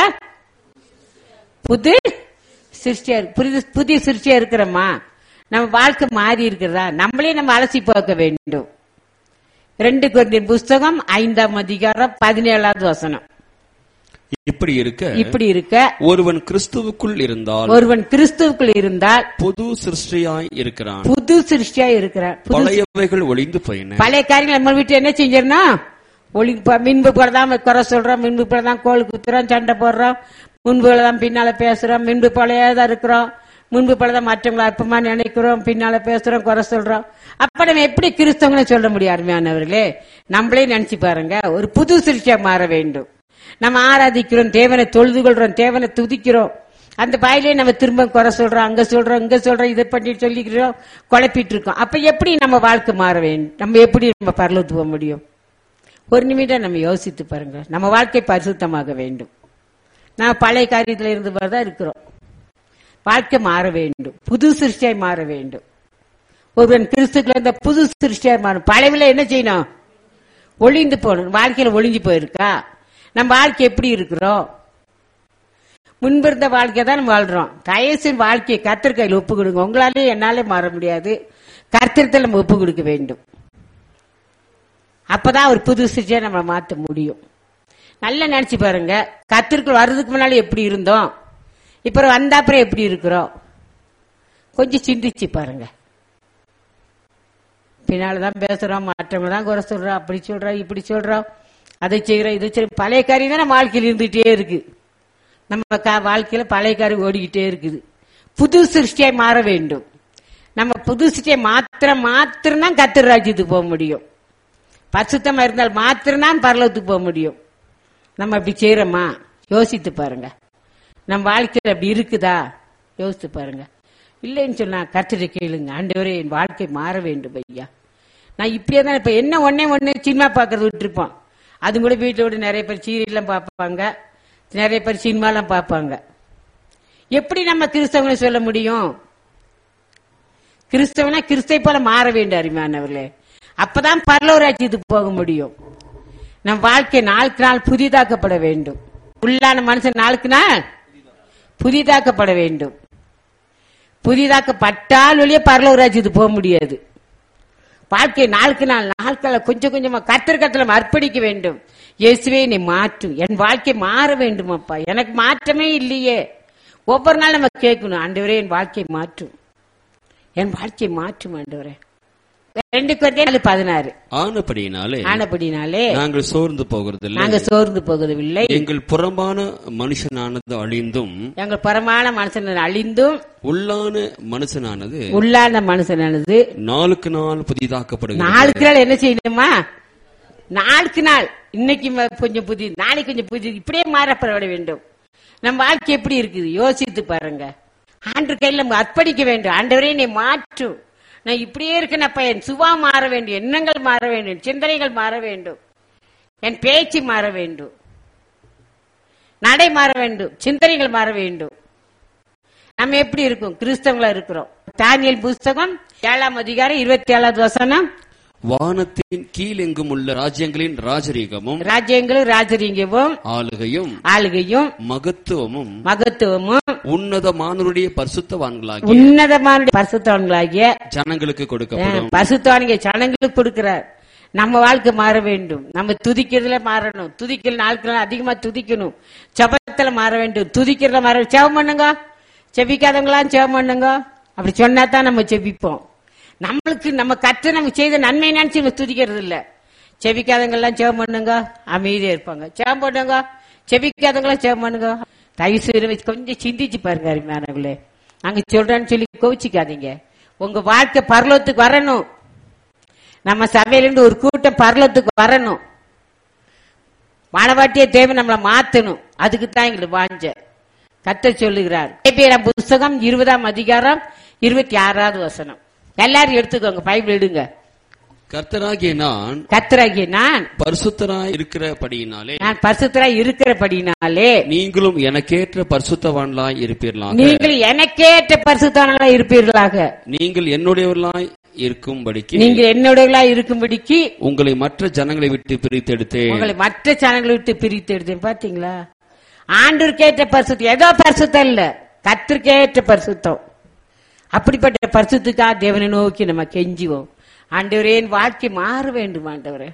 புது சிருஷ்டியா இருக்கு. புது புதிய சிருஷ்டியா இருக்கிறோமா நம்ம வாழ்க்கை மாறி இருக்கிறதா நம்மளே நம்ம அலசி பார்க்க வேண்டும் ரெண்டு குழந்தையின் புஸ்தகம் ஐந்தாம் அதிகாரம் பதினேழாவது வசனம் இப்படி இருக்க இப்படி இருக்க ஒருவன் கிறிஸ்துவுக்குள் இருந்தால் ஒருவன் கிறிஸ்துவுக்குள் இருந்தால் புது சிருஷ்டியாய் இருக்கிறான் புது சிருஷ்டியா இருக்கிறான் புது பழையவைகள் ஒளிந்து போயின பழைய காரியங்கள் நம்ம வீட்டு என்ன செஞ்சிடணும் ஒளி ப- மின்பு போலதான் குறை சொல்றோம் மின்பு போலதான் கோல் குத்துறோம் சண்டை போடுறோம் முன்பு போலதான் பின்னால பேசுறோம் மின்பு போலதான் இருக்கிறோம் முன்பு போலதான் மற்றவங்களை அற்பமா நினைக்கிறோம் பின்னால பேசுறோம் குறை சொல்றோம் அப்ப நம்ம எப்படி கிறிஸ்தவங்களை சொல்ல முடியும் அருமையானவர்களே நம்மளே நினைச்சு பாருங்க ஒரு புது சிருஷ்டியா மாற வேண்டும் நம்ம ஆராதிக்கிறோம் தேவனை தொழுது கொள்றோம் தேவனை துதிக்கிறோம் அந்த பாயிலே நம்ம திரும்ப குறை சொல்றோம் அங்க சொல்றோம் இங்க சொல்றோம் இதை பண்ணி சொல்லிக்கிறோம் குழப்பிட்டு இருக்கோம் அப்ப எப்படி நம்ம வாழ்க்கை மாற வேண்டும் நம்ம எப்படி நம்ம பரலத்து போக முடியும் ஒரு நிமிடம் நம்ம யோசித்து பாருங்க நம்ம வாழ்க்கை பரிசுத்தமாக வேண்டும் நான் பழைய காரியத்துல இருந்து தான் இருக்கிறோம் வாழ்க்கை மாற வேண்டும் புது சிருஷ்டியாய் மாற வேண்டும் ஒருவன் கிறிஸ்துக்குள்ள இருந்த புது சிருஷ்டியாய் மாறும் பழையவில என்ன செய்யணும் ஒளிந்து போகணும் வாழ்க்கையில ஒளிஞ்சு போயிருக்கா நம்ம வாழ்க்கை எப்படி இருக்கிறோம் முன்பு இருந்த வாழ்க்கை தான் நம்ம வாழ்றோம் தயசின் வாழ்க்கையை கர்த்தர் கையில் ஒப்பு கொடுங்க உங்களாலே என்னாலே மாற முடியாது கர்த்தரத்தில் நம்ம ஒப்பு கொடுக்க வேண்டும் அப்பதான் ஒரு புது சிருஷ்டியை நம்ம மாற்ற முடியும் நல்லா நினைச்சு பாருங்க கத்திற்குள் வர்றதுக்கு முன்னால எப்படி இருந்தோம் இப்ப வந்த அப்புறம் எப்படி இருக்கிறோம் கொஞ்சம் சிந்திச்சு பாருங்க பின்னாலதான் பேசுறோம் மற்றவங்க தான் குறை சொல்றோம் அப்படி சொல்றோம் இப்படி சொல்றோம் அதை செய்யறோம் இதை செய்யறோம் பழைய காரியம் தான் நம்ம வாழ்க்கையில் இருந்துகிட்டே இருக்கு நம்ம கா- வாழ்க்கையில பழைய காரியம் ஓடிக்கிட்டே இருக்குது புது சிருஷ்டியாய் மாற வேண்டும் நம்ம புது சிருஷ்டியை மாத்திரம் மாத்திரம் தான் கத்திர ராஜ்யத்துக்கு போக முடியும் பரிசுத்தமா இருந்தால் மாத்திரம்தான் பரலோகத்துக்கு போக முடியும் நம்ம அப்படி செய்யறோமா யோசித்து பாருங்க நம்ம வாழ்க்கையில் அப்படி இருக்குதா யோசித்து பாருங்க இல்லைன்னு சொன்னா கர்த்தரை கேளுங்க ஆண்டவரே என் வாழ்க்கை மாற வேண்டும் ஐயா நான் இப்படியே தான் இப்ப என்ன ஒன்னே ஒண்ணு சினிமா பார்க்கறது விட்டுருப்போம் அது கூட வீட்டில் விட நிறைய பேர் சீரியல்லாம் பார்ப்பாங்க நிறைய பேர் சினிமாலாம் பார்ப்பாங்க எப்படி நம்ம கிறிஸ்தவங்களை சொல்ல முடியும் கிறிஸ்தவனா கிறிஸ்தை போல மாற வேண்டும் அருமையானவர்களே அப்பதான் பரலோராஜ்யத்துக்கு போக முடியும் நம் வாழ்க்கை நாளுக்கு நாள் புதிதாக்கப்பட வேண்டும் உள்ளான மனுஷன் நாளுக்கு நாள் புதிதாக்கப்பட வேண்டும் புதிதாக்கப்பட்டால் வெளியே பரலோராஜ்யத்துக்கு போக முடியாது வாழ்க்கை நாளுக்கு நாள் நாட்களை கொஞ்சம் கொஞ்சமா கத்தர் கத்தல அர்ப்பணிக்க வேண்டும் இயேசுவே நீ மாற்றும் என் வாழ்க்கை மாற வேண்டும் அப்பா எனக்கு மாற்றமே இல்லையே ஒவ்வொரு நாள் நம்ம கேட்கணும் ஆண்டவரே என் வாழ்க்கை மாற்றும் என் வாழ்க்கை மாற்றும் ஆண்டவரே ரெண்டு குழந்தை பதினாறு ஆனபடியினாலே ஆனபடினாலே நாங்கள் சோர்ந்து போகிறதில்லை நாங்க சோர்ந்து போகவில்லை எங்கள் புறம்பான மனுஷனானது அழிந்தும் எங்கள் பரமான மனுஷன் அழிந்தும் உள்ளான மனுஷனானது உள்ளான மனுஷனானது நாளுக்கு நாள் புதிதாக்கப்படுகிறது நாளுக்கு நாள் என்ன செய்யணுமா நாளுக்கு நாள் இன்னைக்கு ம- கொஞ்சம் புதி நாளைக்கு கொஞ்சம் புதி இப்படியே மாறப்பட வேண்டும் நம்ம வாழ்க்கை எப்படி இருக்குது யோசித்து பாருங்க ஆண்டு கையில் நம்ம அர்ப்பணிக்க வேண்டும் ஆண்டவரே நீ மாற்றும் நான் இப்படியே இருக்கேனப்பா என் சுவா மாற வேண்டும் எண்ணங்கள் மாற வேண்டும் சிந்தனைகள் மாற வேண்டும் என் பேச்சு மாற வேண்டும் நடை மாற வேண்டும் சிந்தனைகள் மாற வேண்டும் நம்ம எப்படி இருக்கும் கிறிஸ்தவங்களா இருக்கிறோம் தானியல் புஸ்தகம் ஏழாம் அதிகாரம் இருபத்தி ஏழாவது வசனம் வானத்தின் கீழெங்கும் உள்ள ராஜ்யங்களின் ராஜரீகமும் ராஜ்யங்களும் ராஜரீகமும் ஆளுகையும் ஆளுகையும் மகத்துவமும் மகத்துவமும் உன்னதமானவருடைய பரிசுத்தவான்களாகிய உன்னதமான பரிசுத்தவன்களாகிய ஜனங்களுக்கு கொடுக்கப்படும் பரிசுத்தவானிக ஜனங்களுக்கு கொடுக்கிறார் நம்ம வாழ்க்கை மாற வேண்டும் நம்ம துதிக்கிறதுல மாறணும் துதிக்கிற நாளுக்கு நாள் அதிகமா துதிக்கணும் ஜபத்துல மாற வேண்டும் துதிக்கிறதுல மாற ஜெபம் பண்ணுங்க செபிக்காதவங்களாம் ஜெபம் பண்ணுங்க அப்படி சொன்னா தான் நம்ம செபிப்போம் நம்மளுக்கு நம்ம கற்று நம்ம செய்த நன்மை நினைச்சு நம்ம துதிக்கிறது இல்ல செபிக்காதவங்க எல்லாம் ஜெபம் பண்ணுங்க அமைதியா இருப்பாங்க ஜெபம் பண்ணுங்க செபிக்காதவங்களாம் ஜெபம் பண்ணுங்க தயவு செய்து வச்சு கொஞ்சம் சிந்திச்சு பாருங்க அருமையானவர்களே நாங்க சொல்றேன்னு சொல்லி கோவிச்சுக்காதீங்க உங்க வாழ்க்கை பரலோகத்துக்கு வரணும் நம்ம சபையிலிருந்து ஒரு கூட்டம் பரலோகத்துக்கு வரணும் மாணவாட்டிய தேவை நம்மளை மாத்தணும் அதுக்கு தான் எங்களுக்கு வாஞ்ச கத்த சொல்லுகிறார் எபிரேயர் புஸ்தகம் இருபதாம் அதிகாரம் இருபத்தி ஆறாவது வசனம் எல்லாரும் எடுத்துக்கோங்க பைபிள் எடுங்க கர்த்தராகிய நான் கத்தராகிய நான் பரிசுத்தராய் இருக்கிறபடியினாலே நான் பரிசுத்தராய் இருக்கிறபடினாலே நீங்களும் எனக்கேற்ற பரிசுத்தவான்களாய் இருப்பீர்களாக நீங்கள் எனக்கேற்ற பரிசுத்தானங்களா இருப்பீர்களாக நீங்கள் என்னுடையவர்களாய் இருக்கும்படிக்கு நீங்கள் என்னுடையவர்களா இருக்கும்படிக்கு உங்களை மற்ற ஜனங்களை விட்டு பிரித்தெடுத்தேன் உங்களை மற்ற சேனல்களை விட்டு பிரித்து எடுத்தேன் பாத்தீங்களா ஆண்டருக்கேற்ற பரிசுத்தம் ஏதோ பரிசுத்தம் இல்ல கத்திற்கேற்ற பரிசுத்தம் அப்படிப்பட்ட பரிசுத்துக்காக தேவனை நோக்கி நம்ம கெஞ்சுவோம் ஆண்டவரே என் வாழ்க்கை மாற வேண்டும் ஆண்டவரே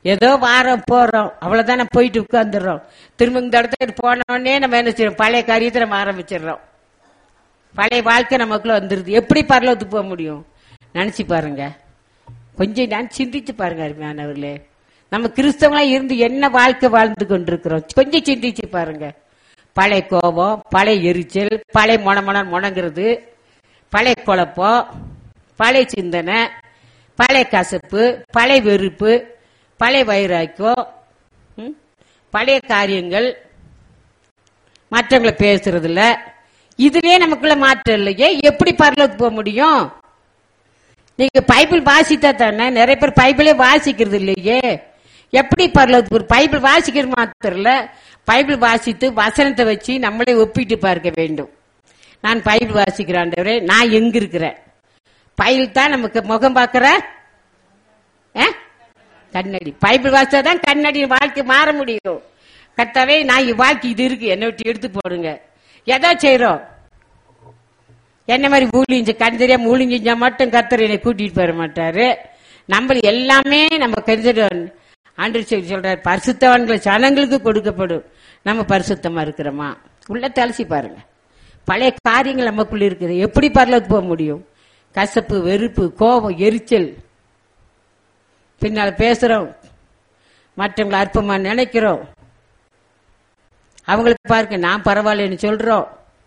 ஏதோ வாரம் போறோம் அவ்வளவுதான் நம்ம போயிட்டு உட்கார்ந்துடுறோம் திரும்ப இந்த இடத்துக்கு போன உடனே நம்ம என்ன செய்யறோம் பழைய காரியத்தை நம்ம ஆரம்பிச்சிடுறோம் பழைய வாழ்க்கை நமக்குள்ள வந்துருது எப்படி பரலோகத்துக்கு போக முடியும் நினைச்சு பாருங்க கொஞ்சம் நான் சிந்திச்சு பாருங்க அருமையானவர்களே நம்ம கிறிஸ்தவங்களா இருந்து என்ன வாழ்க்கை வாழ்ந்து கொண்டிருக்கிறோம் கொஞ்சம் சிந்திச்சு பாருங்க பழைய கோபம் பழைய எரிச்சல் பழைய மொன முணங்குறது பழைய குழப்பம் பழைய சிந்தனை பழைய கசப்பு பழைய வெறுப்பு பழைய வைராக்கியம் ம், பழைய காரியங்கள் மற்றவங்களை பேசுறதுல இதுலயே நமக்குள்ள மாற்றம் இல்லையே எப்படி பரலோகத்துக்கு போக முடியும் நீங்க பைபிள் வாசித்தா தானே நிறைய பேர் பைபிளே வாசிக்கிறது இல்லையே எப்படி பரலோகத்துக்கு ஒரு பைபிள் வாசிக்கிறது மாத்திரம் இல்ல பைபிள் வாசித்து வசனத்தை வச்சு நம்மளே ஒப்பிட்டு பார்க்க வேண்டும் நான் பைபிள் வாசிக்கிறாண்டவரே நான் எங்க இருக்கிறேன் பைபிள் தான் நமக்கு முகம் பார்க்கிற ஆ? கண்ணாடி பைபிள் வாசித்தா தான் கண்ணாடி வாழ்க்கை மாற முடியும் கர்த்தாவே நான் என் வாழ்க்கை இது இருக்கு என்னை விட்டு எடுத்து போடுங்க எதா செய்றோம் என்ன மாதிரி ஊழிஞ்சு கண் தெரியாம ஊழிஞ்சா மட்டும் கர்த்தர் என்னை கூட்டிட்டு போற மாட்டாரு நம்ம எல்லாமே நம்ம கருதிடும் ஆண்டு சொல்லி சொல்றாரு பரிசுத்தவான்கள் ஜனங்களுக்கு கொடுக்கப்படும் நம்ம பரிசுத்தமா இருக்கிறோமா உள்ள தலசி பாருங்க பழைய காரியங்கள் நமக்குள்ள இருக்குது எப்படி பரலோகத்துக்கு போக முடியும் கசப்பு வெறுப்பு கோபம் எரிச்சல் பின்னால பேசுறோம் மற்றவங்களை அற்பமா நினைக்கிறோம் அவங்களுக்கு பாருங்க நான் பரவாயில்லன்னு சொல்றோம்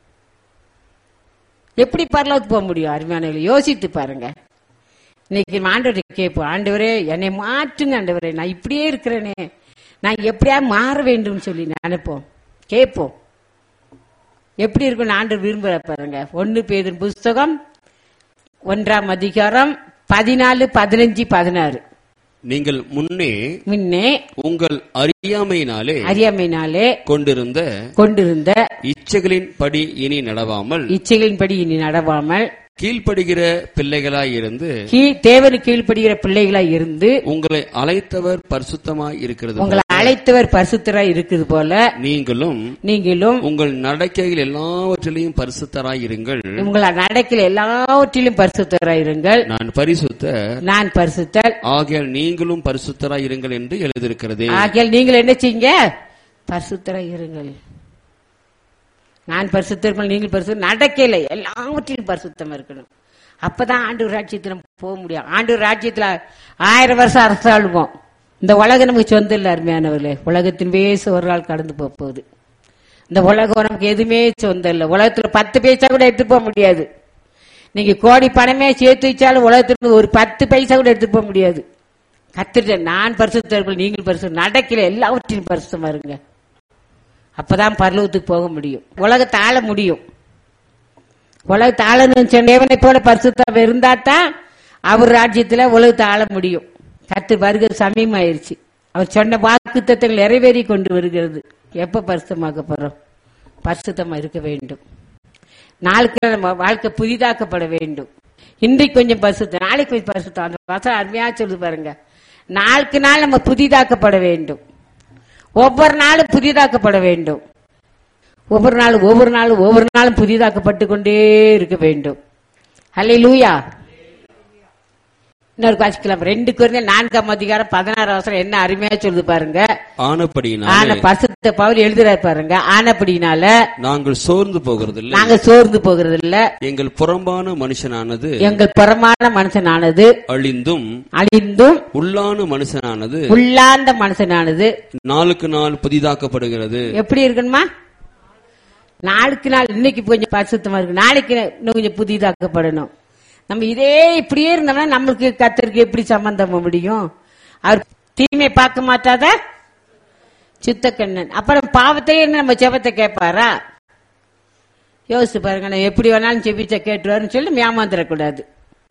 எப்படி பரலோகத்துக்கு போக முடியும் அருமையானவர்களை யோசித்து பாருங்க இன்னைக்கு ஆண்டவரை கேட்போம் ஆண்டவரே என்னை மாற்றுங்க ஆண்டவரே நான் இப்படியே இருக்கிறேனே நான் எப்படியா மாற வேண்டும் சொல்லி நினைப்போம் கேட்போம் எப்படி இருக்கும்னு ஆண்டவர் விரும்புற பாருங்க ஒன்னு பேதின் புஸ்தகம் ஒன்றாம் அதிகாரம் பதினாலு பதினஞ்சு பதினாறு நீங்கள் முன்னே முன்னே உங்கள் அறியாமையினாலே அறியாமையினாலே கொண்டிருந்த கொண்டிருந்த இச்சைகளின் படி இனி நடவாமல் இச்சைகளின்படி இனி நடவாமல் கீழ்ப்படுகிற பிள்ளைகளாயிருந்து கீழ் தேவனு கீழ்ப்படுகிற பிள்ளைகளாய் இருந்து உங்களை அழைத்தவர் பரிசுத்தமாய் இருக்கிறது உங்களை அழைத்தவர் பரிசுத்தராய் இருக்குது போல நீங்களும் நீங்களும் உங்கள் நடக்கைகள் எல்லாவற்றிலையும் பரிசுத்தராய் இருங்கள் உங்களை நடக்கல எல்லாவற்றிலும் பரிசுத்தராய் இருங்கள் நான் பரிசுத்த நான் பரிசுத்தல் ஆகையால் நீங்களும் பரிசுத்தராய் இருங்கள் என்று எழுதியிருக்கிறதே ஆகியால் நீங்கள் என்ன செய்யுங்க பரிசுத்தராய் இருங்கள் நான் பரிசுத்தர்கள் நீங்கள் பரிசு நடக்கல எல்லாவற்றிலும் பரிசுத்தம் இருக்கணும் அப்பதான் ஆண்டு ராஜ்யத்துல நம்ம போக முடியும் ஆண்டு ராஜ்யத்துல ஆயிரம் வருஷம் அரசாளுவோம் இந்த உலகம் நமக்கு சொந்தம் இல்லை அருமையானவர்களே உலகத்தின் பேச ஒரு நாள் கடந்து போக போகுது இந்த உலகம் நமக்கு எதுவுமே சொந்தம் இல்லை உலகத்துல பத்து பைசா கூட எடுத்து போக முடியாது நீங்க கோடி பணமே சேர்த்து வச்சாலும் உலகத்துல ஒரு பத்து பைசா கூட எடுத்து போக முடியாது கத்துட்ட நான் பரிசுத்தர்கள் நீங்கள் பரிசு நடக்கல எல்லாவற்றிலும் பரிசுத்தமா இருங்க அப்பதான் பரலோகத்துக்கு போக முடியும் உலகத்தை ஆள முடியும் உலகத்தை ஆளணும் சொன்ன தேவனை போல பரிசுத்தம் இருந்தா தான் அவர் ராஜ்யத்துல உலகத்தை ஆள முடியும் கத்து வருகிற சமயமாயிருச்சு அவர் சொன்ன வாக்குத்தத்தங்கள் நிறைவேறி கொண்டு வருகிறது எப்ப பரிசுத்தமாக்க போறோம் பரிசுத்தமா இருக்க வேண்டும் நாளுக்கு நாள் நம்ம வாழ்க்கை புதிதாக்கப்பட வேண்டும் இன்றைக்கு கொஞ்சம் பரிசுத்தம் நாளைக்கு கொஞ்சம் பரிசுத்தம் அந்த வசனம் அருமையா சொல்லு பாருங்க நாளுக்கு நாள் நம்ம புதிதாக்கப்பட வேண்டும் ஒவ்வொரு நாளும் புதிதாக்கப்பட வேண்டும் ஒவ்வொரு நாளும் ஒவ்வொரு நாளும் ஒவ்வொரு நாளும் புதிதாக்கப்பட்டு கொண்டே இருக்க வேண்டும் ஹலே லூயா இன்னொரு வாசிக்கலாம் ரெண்டு குறைந்த நான்காம் அதிகாரம் பதினாறு அவசரம் என்ன அருமையா சொல்லுது பாருங்க ஆன ஆனபடியினாலே பசுத்த பவுல் எழுதுறாரு பாருங்க ஆனப்படினால நாங்கள் சோர்ந்து போகிறதில்லை நாங்க சோர்ந்து போகிறது இல்ல எங்கள் புறம்பான மனுஷனானது எங்கள் புறமான மனுஷனானது அழிந்தும் அழிந்தும் உள்ளான மனுஷனானது உள்ளாந்த மனுஷனானது நாளுக்கு நாள் புதிதாக்கப்படுகிறது எப்படி இருக்கணுமா நாளுக்கு நாள் இன்னைக்கு கொஞ்சம் பரிசுத்தமா இருக்கு நாளைக்கு இன்னும் கொஞ்சம் புதிதாக்கப்படணும் நம்ம இதே இப்படியே இருந்தோம்னா நம்மளுக்கு கத்தருக்கு எப்படி சம்பந்தம் முடியும் அவர் தீமை பார்க்க மாட்டாத சுத்த கண்ணன் அப்புறம் பாவத்தையே என்ன நம்ம ஜெபத்தை கேட்பாரா யோசிச்சு பாருங்க நான் எப்படி வேணாலும் செபிச்ச கேட்டுருவாருன்னு சொல்லி ஏமாந்துடக்கூடாது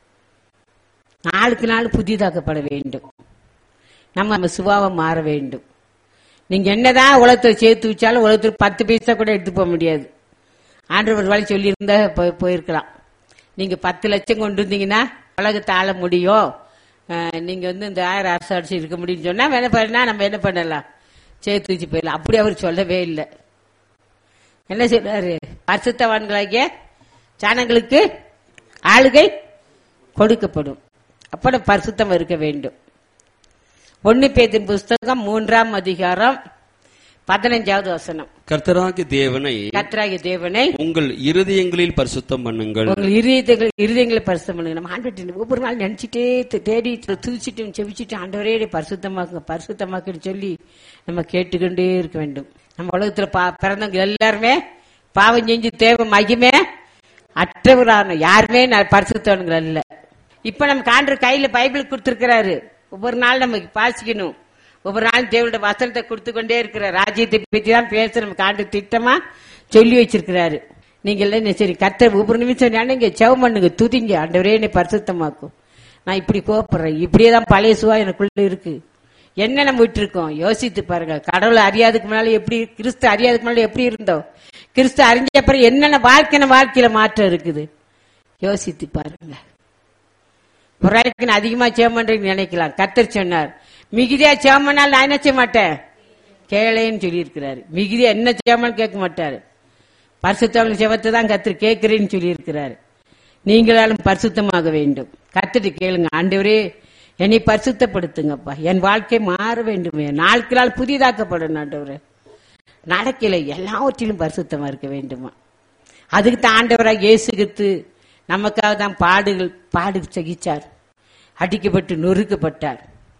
நாளுக்கு நாள் புதிதாக்கப்பட வேண்டும் நம்ம நம்ம சுபாவம் மாற வேண்டும் நீங்க என்னதான் உலகத்தை சேர்த்து வச்சாலும் உலகத்துல பத்து பைசா கூட எடுத்து போக முடியாது ஆண்டவர் வழி சொல்லியிருந்தா போய்- போயிருக்கலாம் நீங்க பத்து லட்சம் கொண்டு வந்தீங்கன்னா உலகத்தை ஆள முடியும் அஹ், நீங்க வந்து இந்த ஆயிரம் அரசு அடிச்சு இருக்க முடியும்னு சொன்னா என்ன பண்ணா நம்ம என்ன பண்ணலாம் சேர்த்து வச்சு போயிடலாம் அப்படி அவர் சொல்லவே இல்லை என்ன சொல்றாரு பரிசுத்தவான்களாகிய ஜனங்களுக்கு ஆளுகை கொடுக்கப்படும் அப்ப நம்ம பரிசுத்தம் இருக்க வேண்டும் ஒன்னு பேதின் புஸ்தகம் மூன்றாம் அதிகாரம் பதினஞ்சாவது வசனம் கர்த்தராகிய தேவனை கத்ராகிய தேவனை உங்கள் இருதயங்களில் பரிசுத்தம் பண்ணுங்கள் உங்கள் இருதயங்கள் இருதயங்களை பரிசுத்தம் பண்ணுங்க நம்ம ஆண்டு ஒவ்வொரு நாள் நினைச்சிட்டே து- தேடி துதிச்சிட்டு செவிச்சிட்டு ஆண்டவரே என்னை பரிசுத்தமாக்குங்க பரிசுத்தமாக்குன்னு சொல்லி நம்ம கேட்டுக்கொண்டே இருக்க வேண்டும் நம்ம உலகத்துல பா- பிறந்தவங்க எல்லாருமே பாவம் செஞ்சு தேவை மகிமே அற்றவரான யாருமே நான் பரிசுத்தவனுங்க அல்ல இப்ப நம்ம காண்ற கையில பைபிள் கொடுத்திருக்கிறாரு ஒவ்வொரு நாள் நமக்கு பாசிக்கணும் ஒவ்வொரு நாள் தேவனுடைய வசனத்தை கொடுத்து கொண்டே இருக்கிற ராஜ்யத்தை பத்தி தான் பேச நம்ம காண்டு திட்டமா சொல்லி வச்சிருக்கிறாரு நீங்க எல்லாம் என்ன சரி கர்த்தர் ஒவ்வொரு நிமிஷம் நீங்க செவம் பண்ணுங்க துதிங்க ஆண்டவரே என்னை பரிசுத்தமாக்கும் நான் இப்படி கோப்படுறேன் இப்படியே தான் பழைய சுவா எனக்குள்ள இருக்கு என்ன நம்ம விட்டு இருக்கோம் யோசித்து பாருங்க கடவுளை அறியாதுக்கு முன்னால எப்படி கிறிஸ்து அறியாதுக்கு முன்னால எப்படி இருந்தோம் கிறிஸ்து அறிஞ்ச அப்புறம் என்னென்ன வாழ்க்கைன வாழ்க்கையில மாற்றம் இருக்குது யோசித்து பாருங்க ஒரு நாளைக்கு நான் அதிகமா சேமன்றீங்க நினைக்கலாம் கத்தர் சொன்னார் மிகுதியா சேமனால் நான் என்ன செய்ய மாட்டேன் கேளேன்னு சொல்லியிருக்கிறாரு மிகுதியா என்ன சேமன் கேட்க மாட்டாரு பரிசுத்தவங்க செவத்தை தான் கத்தர் கேட்கிறேன்னு சொல்லியிருக்கிறாரு நீங்களாலும் பரிசுத்தமாக வேண்டும் கத்துட்டு கேளுங்க ஆண்டவரே என்னை பரிசுத்தப்படுத்துங்கப்பா என் வாழ்க்கை மாற வேண்டுமே நாளுக்கு நாள் புதிதாக்கப்படணும் ஆண்டவரே நடக்கல எல்லாவற்றிலும் பரிசுத்தமா இருக்க வேண்டுமா அதுக்கு தான் ஆண்டவராக இயேசுகித்து நமக்காக தான் பாடுகள் பாடு சகிச்சார் அடிக்கப்பட்டு நொறுக்கப்பட்டார்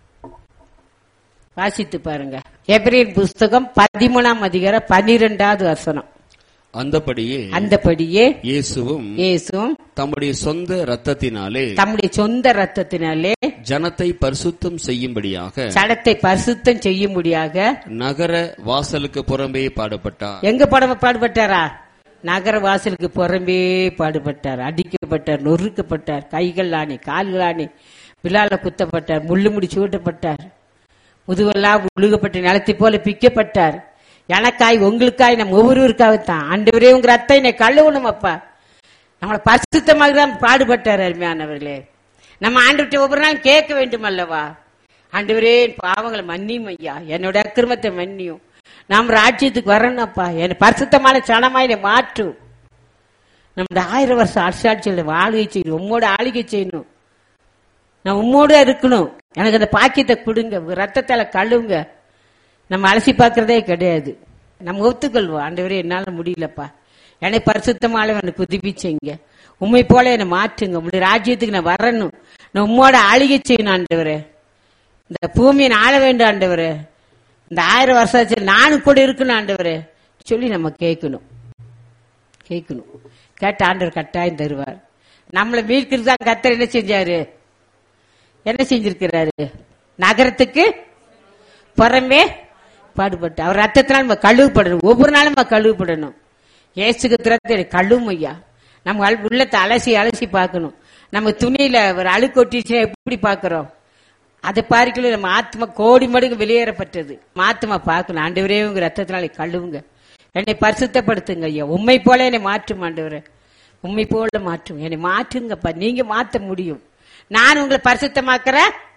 வாசித்து பாருங்க எபிரேன் புஸ்தகம் பதிமூணாம் அதிகாரம் பன்னிரெண்டாவது வசனம் அந்தபடியே அந்தபடியே இயேசுவும் இயேசுவும் தம்முடைய சொந்த ரத்தத்தினாலே தம்முடைய சொந்த ரத்தத்தினாலே ஜனத்தை பரிசுத்தம் செய்யும்படியாக சடத்தை பரிசுத்தம் செய்யும்படியாக நகர வாசலுக்கு புறம்பே பாடுபட்டார் எங்க படம் பாடுபட்டாரா நகர வாசலுக்கு புறம்பே பாடுபட்டார் அடிக்கப்பட்டார் நொறுக்கப்பட்டார் கைகள் ஆணி கால்கள் ஆணி விழால குத்தப்பட்டார் முள்ளு முடி சூட்டப்பட்டார் முதுவெல்லாம் உழுகப்பட்ட நிலத்தை போல பிக்கப்பட்டார் எனக்காய் உங்களுக்காய் நம்ம ஒவ்வொருவருக்காகத்தான் ஆண்டவரே உங்க ரத்தம் என்னை கழுவணும் அப்பா நம்மளை பரிசுத்தமாக தான் பாடுபட்டார் அருமையானவர்களே நம்ம ஆண்டு ஒவ்வொரு நாள் கேட்க வேண்டும் அல்லவா ஆண்டவரே என் பாவங்களை மன்னியும் ஐயா என்னோட அக்கிரமத்தை மன்னியும் நாம் ராஜ்யத்துக்கு வரணும்ப்பா என்னை பரிசுத்தமான சனமாய் என்னை மாற்றும் நம்மளோட ஆயிரம் வருஷம் அரசாட்சியில் ஆளுகை செய்யணும் உம்மோட ஆளுகை செய்யணும் நான் உம்மோட இருக்கணும் எனக்கு அந்த பாக்கியத்தை கொடுங்க உங்க ரத்தத்தால கழுவுங்க நம்ம அலசி பார்க்கறதே கிடையாது நம்ம ஒத்துக்கொள்வோம் ஆண்டவரே என்னால முடியலப்பா என்னை பரிசுத்தமால எனக்கு புதுப்பிச்சீங்க உண்மை போல என்னை மாற்றுங்க உங்களுடைய ராஜ்யத்துக்கு நான் வரணும் நான் உம்மோட ஆளுகை செய்யணும் ஆண்டவரே இந்த பூமியை நான் ஆள வேண்டும் ஆண்டவரே இந்த ஆயிரம் வருஷம் நானும் கூட இருக்கணும் ஆண்டவரே சொல்லி நம்ம கேட்கணும் கேட்கணும் கேட்ட ஆண்டவர் கட்டாயம் தருவார் நம்மளை மீட்கிறது தான் கத்தர் என்ன செஞ்சாரு என்ன செஞ்சிருக்கிறாரு நகரத்துக்கு புறமே பாடுபட்டு அவர் ரத்தத்தினால் நம்ம கழுவுப்படணும் ஒவ்வொரு நாளும் நம்ம கழுவுப்படணும் ஏசுக்கு திறத்தை கழுவும் ஐயா நம்ம அல்- உள்ளத்தை அலசி அலசி பார்க்கணும் நம்ம துணியில ஒரு அழுக்கு ஒட்டிச்சுன்னா எப்படி பார்க்கறோம் அதை பார்க்கல நம்ம ஆத்மா கோடி மடங்கு வெளியேறப்பட்டது நம்ம ஆத்மா பார்க்கணும் ஆண்டவரே உங்க ரத்தத்தினால கழுவுங்க என்னை பரிசுத்தப்படுத்துங்க ஐயா உண்மை போல என்னை மாற்றும் ஆண்டவரே உண்மை போல மாற்றும் என்னை மாற்றுங்கப்பா நீங்க மாத்த முடியும் நான் உங்களை பரிசுத்தமாக்குற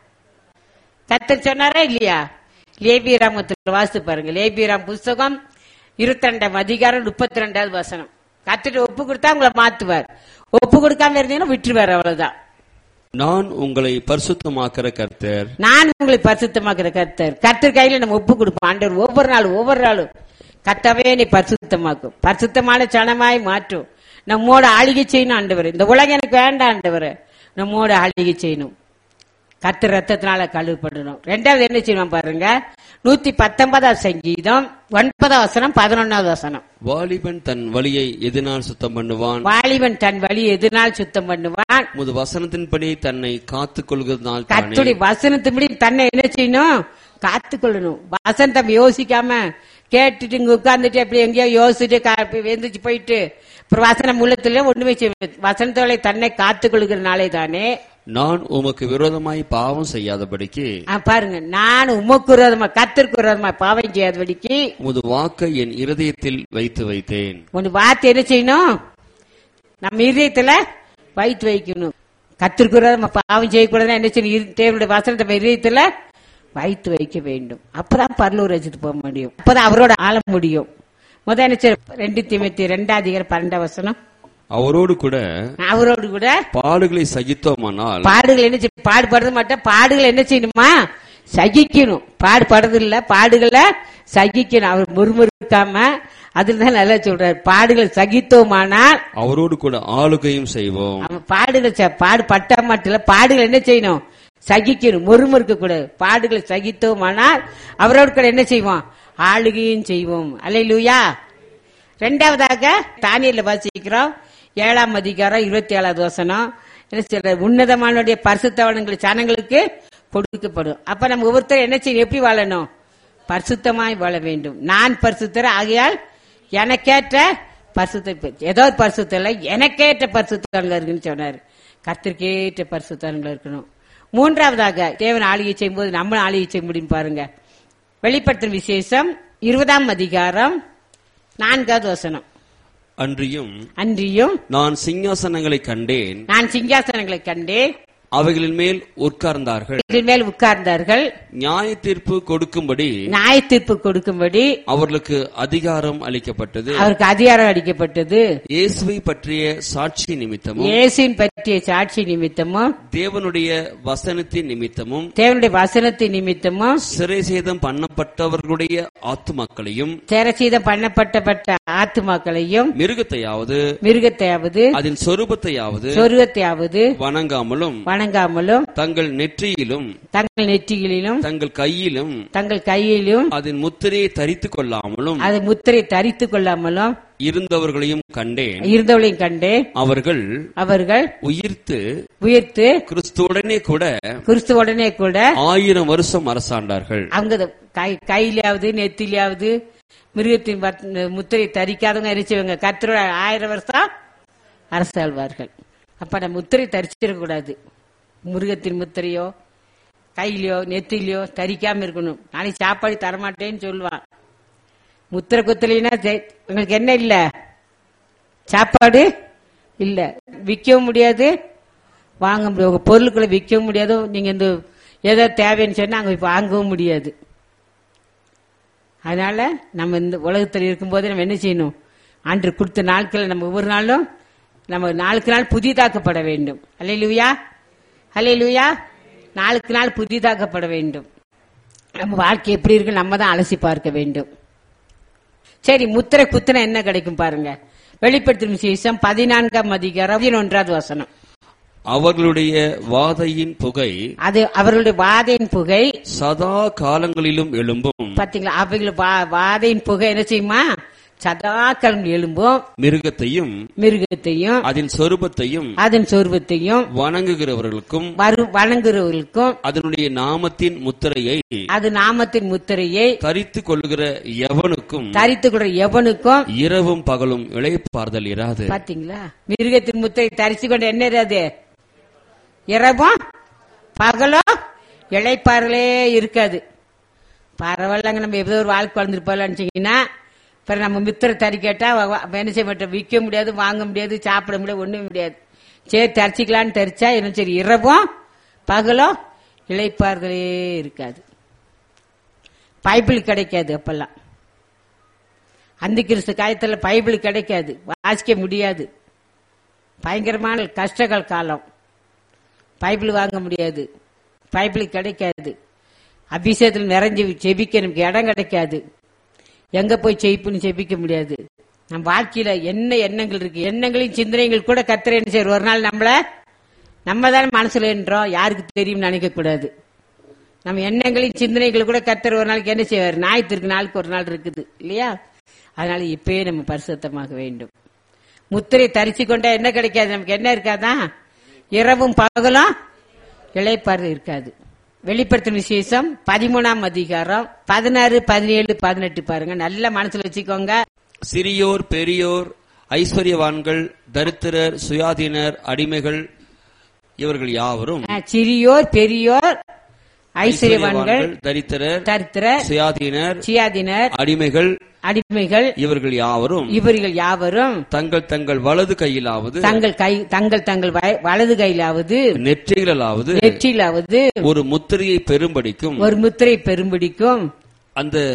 கத்தர் சொன்னாரா இல்லையா லேபிராமத்தில் வாசித்து பாருங்க லேபிராம் புஸ்தகம் இருபத்தி ரெண்டாம் அதிகாரம் முப்பத்தி ரெண்டாவது வசனம் கத்துட்டு ஒப்பு கொடுத்தா உங்களை மாத்துவார் ஒப்பு கொடுக்காம இருந்தீங்கன்னா விட்டுருவார் அவ்வளவுதான் நான் உங்களை பரிசுத்தமாக்கிற கர்த்தர் நான் உங்களை பரிசுத்தமாக்குற கர்த்தர் கர்த்தர் கையில நம்ம ஒப்பு கொடுப்போம் ஆண்டவர் ஒவ்வொரு நாளும் ஒவ்வொரு நாளும் கர்த்தாவே நீ பரிசுத்தமாக்கும் பரிசுத்தமான சனமாய் மாற்றும் நம்மோட ஆளுகை செய்யணும் ஆண்டவர் இந்த உலகம் எனக்கு வேண்டாம் ஆண்டவர் நம்மோட ஆளுகை செய்யணும் கர்த்தர் ரத்தத்தினால கழுவுப்படணும் ரெண்டாவது என்ன செய்யணும் பாருங்க நூத்தி பத்தொன்பதாவது சங்கீதம் ஒன்பதாம் வசனம் பதினொன்னாவது வசனம் வாலிபன் தன் வழியை எதினால் சுத்தம் பண்ணுவான் வாலிபன் தன் வழி எதனால் சுத்தம் பண்ணுவான் முது வசனத்தின்படி தன்னை காத்துக் கொள்கிறதுனால் தானே கத்துடைய வசனத்தின்படி தன்னை என்ன செய்யணும் காத்துக்கொள்ளணும் வசனத்தை யோசிக்காம கேட்டுட்டு இங்க உட்கார்ந்துட்டு அப்படி எங்கேயோ யோசிச்சுட்டு கா- அப்படி எந்திரிச்சு போயிட்டு அப்புறம் வசனம் உள்ளத்துல ஒண்ணுமே செய்ய வசனத்தோட தன்னை காத்துக்கொள்கிற நாளே தானே நான் உமக்கு விரோதமாய் பாவம் செய்யாதபடிக்கு ஆ, பாருங்க நான் உமக்கு விரோதமா கத்திற்கு விரோதமா பாவம் செய்யாதபடிக்கு உமது வாக்கை என் இருதயத்தில் வைத்து வைத்தேன் ஒன்னு வார்த்தை என்ன செய்யணும் நம்ம இதயத்துல வைத்து வைக்கணும் கத்திற்கு விரோதமா பாவம் செய்யக்கூடாதுன்னா என்ன செய்யணும் இரு- தேவனுடைய வசனத்தை நம்ம இதயத்துல வைத்து வைக்க வேண்டும் அப்பதான் பரலூர் வச்சுட்டு போக முடியும் அப்பதான் அவரோட ஆள முடியும் முதல் என்ன செய்ய ரெண்டு திமுத்தி ரெண்டாம் அதிகாரம் பன்னெண்டாம் வசனம் அவரோடு கூட அவரோடு கூட பாடுகளை சகித்தோமானால் பாடுகள் என்ன செய்ய பாடுபடுறது மாட்டோம் பாடுகள் என்ன செய்யணுமா சகிக்கணும் பாடுபடுறது இல்ல பாடுகளை சகிக்கணும் அவர் முறுமுறுக்காம அதுல தான் நல்லா சொல்றாரு பாடுகள் சகித்தோமானால் அவரோடு கூட ஆளுகையும் செய்வோம் அவன் பாடுகளை ச- பாடு பட்டா மட்டும் இல்ல பாடுகள் என்ன செய்யணும் சகிக்கணும் முறுமுறுக்க கூடாது பாடுகளை சகித்தோமானால் அவரோடு கூட என்ன செய்வோம் ஆளுகையும் செய்வோம் அல்லையிலூயா ரெண்டாவதாக தானியல்ல வாசிக்கிறோம் ஏழாம் அதிகாரம் இருபத்தி ஏழாவது வசனம் என்ன சொல்ற உன்னதமானுடைய பரிசுத்தவனங்கள் சனங்களுக்கு கொடுக்கப்படும் அப்ப நம்ம ஒவ்வொருத்தரும் என்ன செய்யணும் எப்படி வாழணும் பரிசுத்தமாய் வாழ வேண்டும் நான் பரிசுத்தர் ஆகையால் எனக்கேற்ற பரிசுத்த ஏதோ ஒரு பரிசுத்தம் இல்லை எனக்கேற்ற பரிசுத்தவன்கள் இருக்குன்னு சொன்னாரு கத்திற்கேற்ற பரிசுத்தவன்கள் இருக்கணும் மூன்றாவதாக தேவன் ஆளுகை செய்யும்போது நம்ம ஆளுகை செய்ய முடியும் பாருங்க வெளிப்படுத்தும் விசேஷம் இருபதாம் அதிகாரம் நான்காவது வசனம் அன்றியும் அன்றியும் நான் சிங்காசனங்களை கண்டேன் நான் சிங்காசனங்களை கண்டேன் அவைகளின் மேல் உட்கார்ந்தார்கள் இதன் மேல் உட்கார்ந்தார்கள் நியாய தீர்ப்பு கொடுக்கும்படி நியாய தீர்ப்பு கொடுக்கும்படி அவர்களுக்கு அதிகாரம் அளிக்கப்பட்டது அவருக்கு அதிகாரம் அளிக்கப்பட்டது இயேசுவை பற்றிய சாட்சி நிமித்தமும் இயேசுவின் பற்றிய சாட்சி நிமித்தமும் தேவனுடைய வசனத்தின் நிமித்தமும் தேவனுடைய வசனத்தின் நிமித்தமும் சிறை சேதம் பண்ணப்பட்டவர்களுடைய ஆத்துமாக்களையும் சேரசீதம் பண்ணப்பட்டப்பட்ட ஆத்துமாக்களையும் மிருகத்தையாவது மிருகத்தையாவது அதன் சொரூபத்தையாவது சொருவத்தையாவது வணங்காமலும் வணங்காமலும் தங்கள் நெற்றியிலும் தங்கள் நெற்றிகளிலும் தங்கள் கையிலும் தங்கள் கையிலும் அதன் முத்திரையை தரித்துக் கொள்ளாமலும் அது முத்திரை தரித்துக் கொள்ளாமலும் இருந்தவர்களையும் கண்டேன் இருந்தவளையும் கண்டு அவர்கள் அவர்கள் உயிர்த்து உயிர்த்து கிறிஸ்துவுடனே கூட கிறிஸ்துவுடனே கூட ஆயிரம் வருஷம் அரசாண்டார்கள் அவங்க இத கை கையிலாவது நெத்திலாவது மிருகத்தின் வத்- முத்திரை தரிக்காதவங்க எரிச்சவங்க கத்தரோட ஆயிரம் வருஷம் அரசாழ்வார்கள் அப்ப நம்ம முத்திரை தரிச்சிடக் கூடாது மிருகத்தின் முத்திரையோ கையிலயோ நெத்திலையோ தரிக்காம இருக்கணும் நாளைக்கு சாப்பாடு தரமாட்டேன்னு சொல்லுவான் முத்திரை குத்தலைன்னா ஜெ- உங்களுக்கு என்ன இல்ல சாப்பாடு இல்ல விற்கவும் முடியாது வாங்க முடியாது உங்க பொருட்களை விற்கவும் முடியாது நீங்க இந்த ஏதோ தேவைன்னு சொன்னா அங்க போய் வாங்கவும் முடியாது அதனால நம்ம இந்த உலகத்தில் இருக்கும்போது நம்ம என்ன செய்யணும் அன்று கொடுத்த நாட்களை நம்ம ஒவ்வொரு நாளும் நம்ம நாளுக்கு நாள் புதிதாக்கப்பட வேண்டும் அல்லையிலுயா அல்லையிலுயா நாளுக்கு நாள் புதிதாக்கப்பட வேண்டும் நம்ம வாழ்க்கை எப்படி இருக்கு நம்ம தான் அலசி பார்க்க வேண்டும் சரி முத்திரை குத்துனா என்ன கிடைக்கும் பாருங்க வெளிப்படுத்தும் விசேஷம் பதினான்காம் அதிகாரம் பதினொன்றாவது வசனம் அவர்களுடைய வாதையின் புகை அது அவர்களுடைய வாதையின் புகை சதா காலங்களிலும் எழும்பும் பாத்தீங்களா அவைகள் வா- வாதையின் புகை என்ன செய்யுமா சதாக்களம் எழும்பும் மிருகத்தையும் மிருகத்தையும் அதன் சொரூபத்தையும் அதன் சொருபத்தையும் வணங்குகிறவர்களுக்கும் வரு வணங்குறவர்களுக்கும் அதனுடைய நாமத்தின் முத்திரையை அது நாமத்தின் முத்திரையை தரித்துக் கொள்ளுகிற எவனுக்கும் தரித்து கொள்ற எவனுக்கும் இரவும் பகலும் இளைப்பாறுதல் இராது பாத்தீங்களா மிருகத்தின் முத்திரை தரிச்சு கொண்டு என்ன இராது இரவும் பகலும் இழைப்பார்களே இருக்காது பரவாயில்லங்க நம்ம ஏதோ ஒரு வாழ்க்கை வளர்ந்துருப்போம்னு நினைச்சீங்கன்னா அப்புறம் நம்ம மித்திர தறி கேட்டா வ- வ- என்ன செய்ய மாட்டோம் விற்க முடியாது வாங்க முடியாது சாப்பிட முடியாது ஒண்ணும் முடியாது சரி தரிச்சிக்கலான்னு தரிச்சா என்ன சரி இரவும் பகலும் இழைப்பார்களே இருக்காது பைபிள் கிடைக்காது அப்பெல்லாம் அந்த கிறிஸ்து காலத்துல பைபிள் கிடைக்காது வாசிக்க முடியாது பயங்கரமான கஷ்டங்கள் காலம் பைபிள் வாங்க முடியாது பைபிள் கிடைக்காது அபிஷேகத்தில் நிறைஞ்சு செபிக்க நமக்கு இடம் கிடைக்காது எங்க போய் செய்ப்புன்னு செபிக்க முடியாது நம்ம வாழ்க்கையில என்ன எண்ணங்கள் இருக்கு எண்ணங்களையும் சிந்தனைகள் கூட கத்துற என்ன செய்யற ஒரு நாள் நம்மள நம்ம தானே மனசுல என்றோம் யாருக்கு தெரியும் நினைக்க கூடாது நம்ம எண்ணங்களையும் சிந்தனைகள் கூட கத்துற ஒரு நாளைக்கு என்ன செய்வார் ஞாயிற்றுக்கு நாளுக்கு ஒரு நாள் இருக்குது இல்லையா அதனால இப்பயே நம்ம பரிசுத்தமாக வேண்டும் முத்திரை தரிச்சு கொண்டா என்ன கிடைக்காது நமக்கு என்ன இருக்காதா இரவும் பகலும் இளைப்பாறு இருக்காது வெளிப்படுத்தும் விசேஷம் பதிமூணாம் அதிகாரம் பதினாறு பதினேழு பதினெட்டு பாருங்க நல்ல மனசுல வச்சுக்கோங்க சிறியோர் பெரியோர் ஐஸ்வர்யவான்கள் தரித்திரர் சுயாதீனர் அடிமைகள் இவர்கள் யாவரும் அஹ், சிறியோர் பெரியோர் ஐஸ்வர்யவான்கள் தரித்திரர் தரித்திர சுயாதீனர் சியாதினர் அடிமைகள் அடிமைகள் இவர்கள் யாவரும் இவர்கள் யாவரும் தங்கள் தங்கள் வலது கையிலாவது தங்கள் கை தங்கள் தங்கள் வ- வலது கையிலாவது நெற்றிகளாவது நெற்றிலாவது ஒரு முத்திரையை பெரும்படிக்கும் ஒரு முத்திரை பெரும்பிடிக்கும் அந்த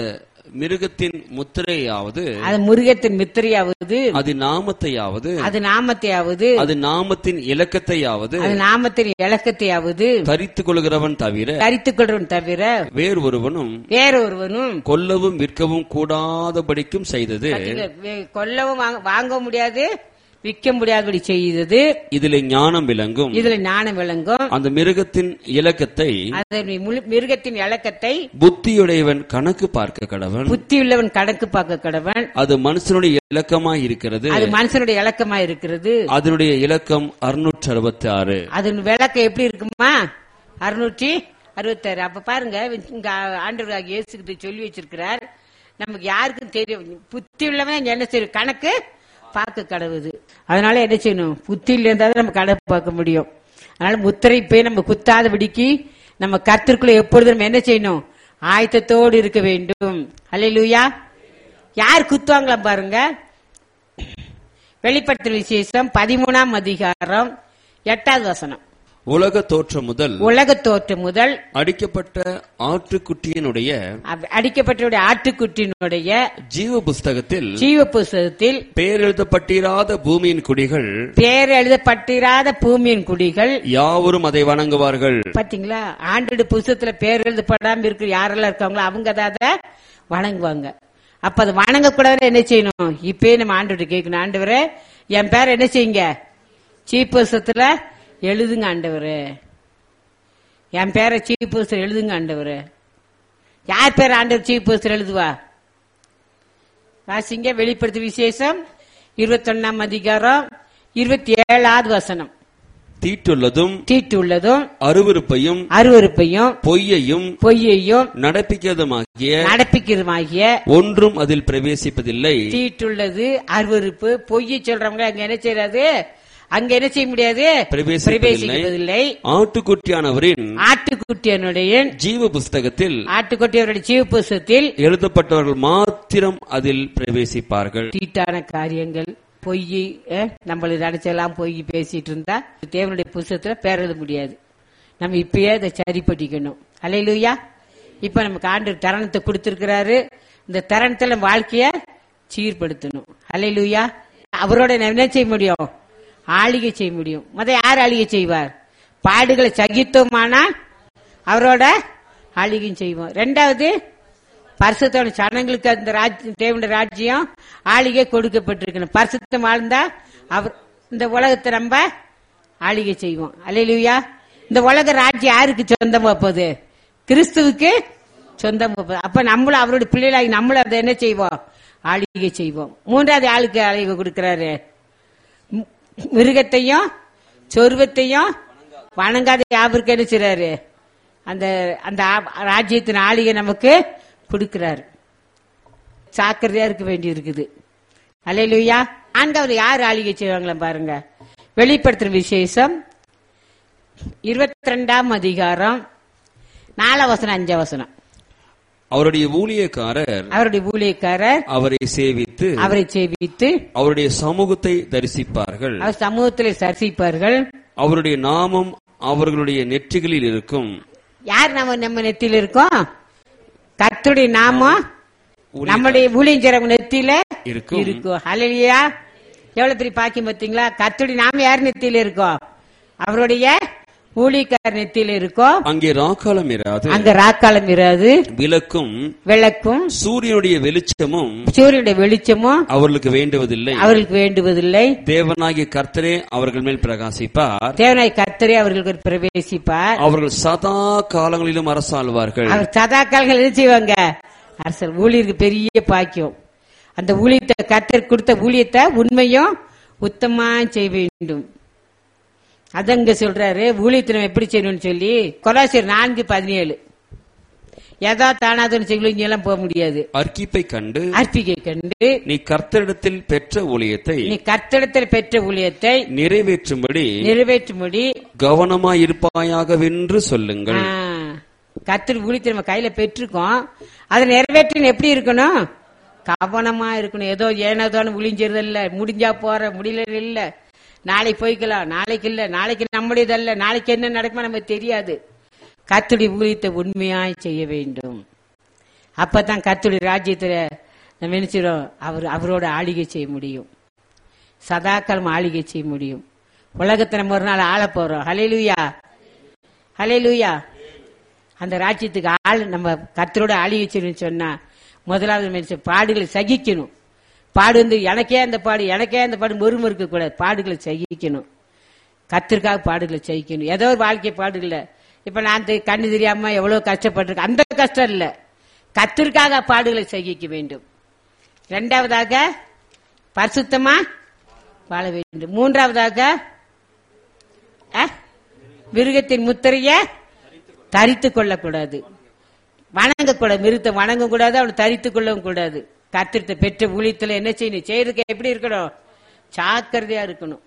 மிருகத்தின் முத்திரையாவது அது முருகத்தின் மித்திரையாவது அது நாமத்தையாவது அது நாமத்தையாவது அது நாமத்தின் இலக்கத்தையாவது அது நாமத்தின் இலக்கத்தையாவது தரித்துக் கொள்கிறவன் தவிர தரித்துக் கொள்றவன் தவிர வேறு ஒருவனும் வேறொருவனும் கொல்லவும் விற்கவும் கூடாதபடிக்கும் செய்தது பாத்தீங்களா, வே- கொல்லவும் வாங்க- வாங்கவும் முடியாது விற்க முடியாதபடி செய்தது இதிலே ஞானம் விளங்கும் இதுல ஞானம் விளங்கும் அந்த மிருகத்தின் இலக்கத்தை அது முழு- மிருகத்தின் இலக்கத்தை புத்தியுடையவன் கணக்கு பார்க்க கடவன் புத்தி உள்ளவன் கணக்கு பார்க்க கடவன் அது மனுஷனுடைய இலக்கமாய் இருக்கிறது அது மனுஷனுடைய இலக்கமா இருக்கிறது அதனுடைய இலக்கம் அறுநூற்று அறுபத்தி ஆறு அதன் விளக்கம் எப்படி இருக்குமா அறுநூற்றி அறுபத்தாறு அப்ப பாருங்க இங்க ஆண்டவராக இயேசுகிட்ட சொல்லி வச்சிருக்கிறார் நமக்கு யாருக்கும் தெரியும் புத்தி உள்ளவன் இங்க என்ன செய்யும் கணக்கு பார்க்க கடவுது அதனால என்ன செய்யணும் புத்தியில் இருந்தா தான் நம்ம கணக்கு பார்க்க முடியும் அதனால முத்திரை போய் நம்ம குத்தாதபடிக்கு நம்ம கத்திற்குள்ள எப்பொழுதும் நம்ம என்ன செய்யணும் ஆயத்தத்தோடு இருக்க வேண்டும் அல்லேலூயா யார் குத்துவாங்களா பாருங்க வெளிப்படுத்தல் விசேஷம் பதிமூணாம் அதிகாரம் எட்டாவது வசனம் உலக தோற்றம் முதல் உலக தோற்றம் முதல் அடிக்கப்பட்ட ஆட்டுக்குட்டியினுடைய அப்- அடிக்கப்பட்டவருடைய ஆட்டுக்குட்டியினுடைய ஜீவ புஸ்தகத்தில் ஜீவ புஸ்தகத்தில் பேரெழுதப்பட்டிராத பூமியின் குடிகள் பேர் எழுதப்பட்டிராத பூமியின் குடிகள் யாவரும் அதை வணங்குவார்கள் பாத்தீங்களா ஆண்டோட புஸ்தகத்துல பேர் எழுதப்படாம இருக்கிற யாரெல்லாம் இருக்காங்களோ அவங்க தான் அதை வணங்குவாங்க அப்ப அது வணங்கக்கூடாதுன்னு என்ன செய்யணும் இப்பயே நம்ம ஆண்டோட கேட்கணும் ஆண்டவரே என் பேர் என்ன செய்யுங்க சீப் புஸ்தகத்துல எழுதுங்க ஆண்டவரே என் பேரை சீப் புஸ்தகம் எழுதுங்க ஆண்டவரே யார் பேர் ஆண்டவர் சீப் புஸ்தகம் எழுதுவா வாசிங்க வெளிப்படுத்து விசேஷம் இருபத்தொன்னாம் அதிகாரம் இருபத்தி ஏழாவது வசனம் தீட்டுள்ளதும் தீட்டு உள்ளதும் அருவருப்பையும் அருவருப்பையும் பொய்யையும் பொய்யையும் நடப்பிக்கிறதுமாகிய நடப்பிக்கிறதுமாகிய ஒன்றும் அதில் பிரவேசிப்பதில்லை தீட்டுள்ளது அருவருப்பு பொய்யை சொல்றவங்க அங்க என்ன செய்யறாது அங்க என்ன செய்ய முடியாது பிரவேசிப்பதில்லை பிரவேசிப்பதில்லை ஆட்டுக்குட்டியானவரின் ஆட்டுக்குட்டியனுடைய ஜீவ புஸ்தகத்தில் ஆட்டுக்குட்டியவருடைய ஜீவ புஸ்தகத்தில் எழுதப்பட்டவர்கள் மாத்திரம் அதில் பிரவேசிப்பார்கள் தீட்டான காரியங்கள் பொய் நம்மள நினைச்செல்லாம் பொய் பேசிட்டு இருந்தா தேவனுடைய புஸ்தகத்துல பேர் எழுத முடியாது நம்ம இப்பயே அதை சரிப்பட்டிக்கணும் அலையிலுயா இப்ப நமக்கு ஆண்டு தருணத்தை கொடுத்திருக்கிறாரு இந்த தருணத்துல நம்ம வாழ்க்கைய சீர்படுத்தணும் அலையிலுயா அவரோட நம்ம என்ன செய்ய முடியும் ஆளிகை செய்ய முடியும் முத யார் ஆளிகை செய்வார் பாடுகளை சகித்தோமானால் அவரோட ஆளிகையும் செய்வோம் ரெண்டாவது பரிசுத்தோட சனங்களுக்கு அந்த ராஜ்யம் தேவனுடைய ராஜ்யம் ஆளிகை கொடுக்கப்பட்டிருக்கணும் பரிசுத்தம் வாழ்ந்தா அவர் இந்த உலகத்தை நம்ம ஆளிகை செய்வோம் அல்லையா இந்த உலக ராஜ்யம் யாருக்கு சொந்தமா போகுது கிறிஸ்துவுக்கு சொந்தமா போகுது அப்ப நம்மளும் அவருடைய பிள்ளைகளாகி நம்மளும் அதை என்ன செய்வோம் ஆளிகை செய்வோம் மூன்றாவது ஆளுக்கு ஆளிகை கொடுக்கிறாரு மி- மிருகத்தையும் சொருவத்தையும் வணங்காத யாவருக்கு என்ன செய்றாரு அந்த அந்த ஆ- ராஜ்யத்தின் ஆளிகை நமக்கு கொடுக்கிறாரு சாக்கிரதையா இருக்க வேண்டி இருக்குது அலையிலுயா நான்காவது யார் ஆளிகை செய்வாங்களா பாருங்க வெளிப்படுத்துற விசேஷம் இருபத்தி ரெண்டாம் அதிகாரம் நாலாம் வசனம் அஞ்சாம் வசனம் அவருடைய ஊழியக்காரர் அவருடைய ஊழியக்காரர் அவரை சேவித்து அவரை சேவித்து அவருடைய சமூகத்தை தரிசிப்பார்கள் அவர் சமூகத்தில் சரிசிப்பார்கள் அவருடைய நாமம் அவர்களுடைய நெற்றிகளில் இருக்கும் யார் நம்ம நம்ம நெத்தியில இருக்கோம் கர்த்தருடைய நாமம் நம்முடைய ஊழியஞ்சரவங்க நெத்தியில இருக்கும். இருக்கும் ஹalleluya எவ்வளவு பெரிய பாக்கியம் பார்த்தீங்களா கர்த்தருடைய நாம யார் நெத்தியில இருக்கோம் அவருடைய ஊழியக்கார நெத்தியில இருக்கோம் அங்கே ராக்காலம் இராது அங்க ராக்காலம் இராது விளக்கும் விளக்கும் சூரியனுடைய வெளிச்சமும் சூரியனுடைய வெளிச்சமும் அவர்களுக்கு வேண்டுவதில்லை அவர்களுக்கு வேண்டுவதில்லை தேவனாகிய கர்த்தரே அவர்கள் மேல் பிரகாசிப்பார் தேவனாய் கர்த்தரே அவர்களுக்கு பிரவேசிப்பார் அவர்கள் சதா காலங்களிலும் அரசாள்வார்கள் அவர் சதா காலங்கள் என்ன செய்வாங்க அரசர் ஊழியருக்கு பெரிய பாக்கியம் அந்த ஊழியத்தை கத்தர் கொடுத்த ஊழியத்தை உண்மையும் உத்தமா செய்ய வேண்டும் அதங்க சொல்றாரு ஊழியத்தை நம்ம எப்படி செய்யணும்னு சொல்லி கொலாசியர் நான்கு பதினேழு எதா தானாதுன்னு சொல்லி இங்க எல்லாம் போக முடியாது அர்க்கிப்பை கண்டு அர்ப்பிகை கண்டு நீ கர்த்தரிடத்தில் பெற்ற ஊழியத்தை நீ கர்த்தடத்தில் பெற்ற ஊழியத்தை நிறைவேற்றும்படி நிறைவேற்றும்படி கவனமாயிருப்பாயாகவென்று சொல்லுங்கள் கத்திரி ஊழியத்தை நம்ம கையில பெற்றிருக்கோம் அதை நிறைவேற்றின எப்படி இருக்கணும் கவனமா இருக்கணும் ஏதோ ஏனோதானு உளிஞ்சிருது இல்ல முடிஞ்சா போற முடியல இல்ல நாளைக்கு போய்க்கலாம் நாளைக்கு இல்ல நாளைக்கு நம்முடையதல்ல நாளைக்கு என்ன நடக்குமோ நமக்கு தெரியாது கத்துடைய ஊழியத்தை உண்மையாய் செய்ய வேண்டும் அப்பதான் கர்த்தருடைய ராஜ்யத்துல நம்ம நினைச்சிடும் அவர் அவரோட ஆளுகை செய்ய முடியும் சதாக்காலம் ஆளுகை செய்ய முடியும் உலகத்தை நம்ம ஒரு நாள் ஆள போறோம் ஹலேலூயா ஹலேலூயா அந்த ராஜ்யத்துக்கு ஆள் நம்ம கர்த்தரோட ஆளுகை செய்யணும்னு சொன்னா முதலாவது மனுஷன் பாடுகளை சகிக்கணும் பாடு வந்து எனக்கே அந்த பாடு எனக்கே அந்த பாடு மொறுமு இருக்க கூடாது பாடுகளை சகிக்கணும் கத்திற்காக பாடுகளை சகிக்கணும் ஏதோ ஒரு வாழ்க்கை பாடு இல்ல இப்ப நான் தெ- கண்ணு தெரியாம எவ்வளவு கஷ்டப்பட்டிருக்கேன் அந்த கஷ்டம் இல்ல கத்திற்காக பாடுகளை சகிக்க வேண்டும் இரண்டாவதாக பரிசுத்தமா வாழ வேண்டும் மூன்றாவதாக அஹ், மிருகத்தின் முத்திரைய தரித்து கொள்ளக்கூடாது வணங்கக்கூடாது மிருகத்தை வணங்க கூடாது அவனை தரித்து கொள்ளவும் கூடாது கத்திரத்தை பெற்ற ஊழியத்துல என்ன செய்யணும் செய்யறதுக்கு எப்படி இருக்கணும் ஜாக்கிரதையா இருக்கணும்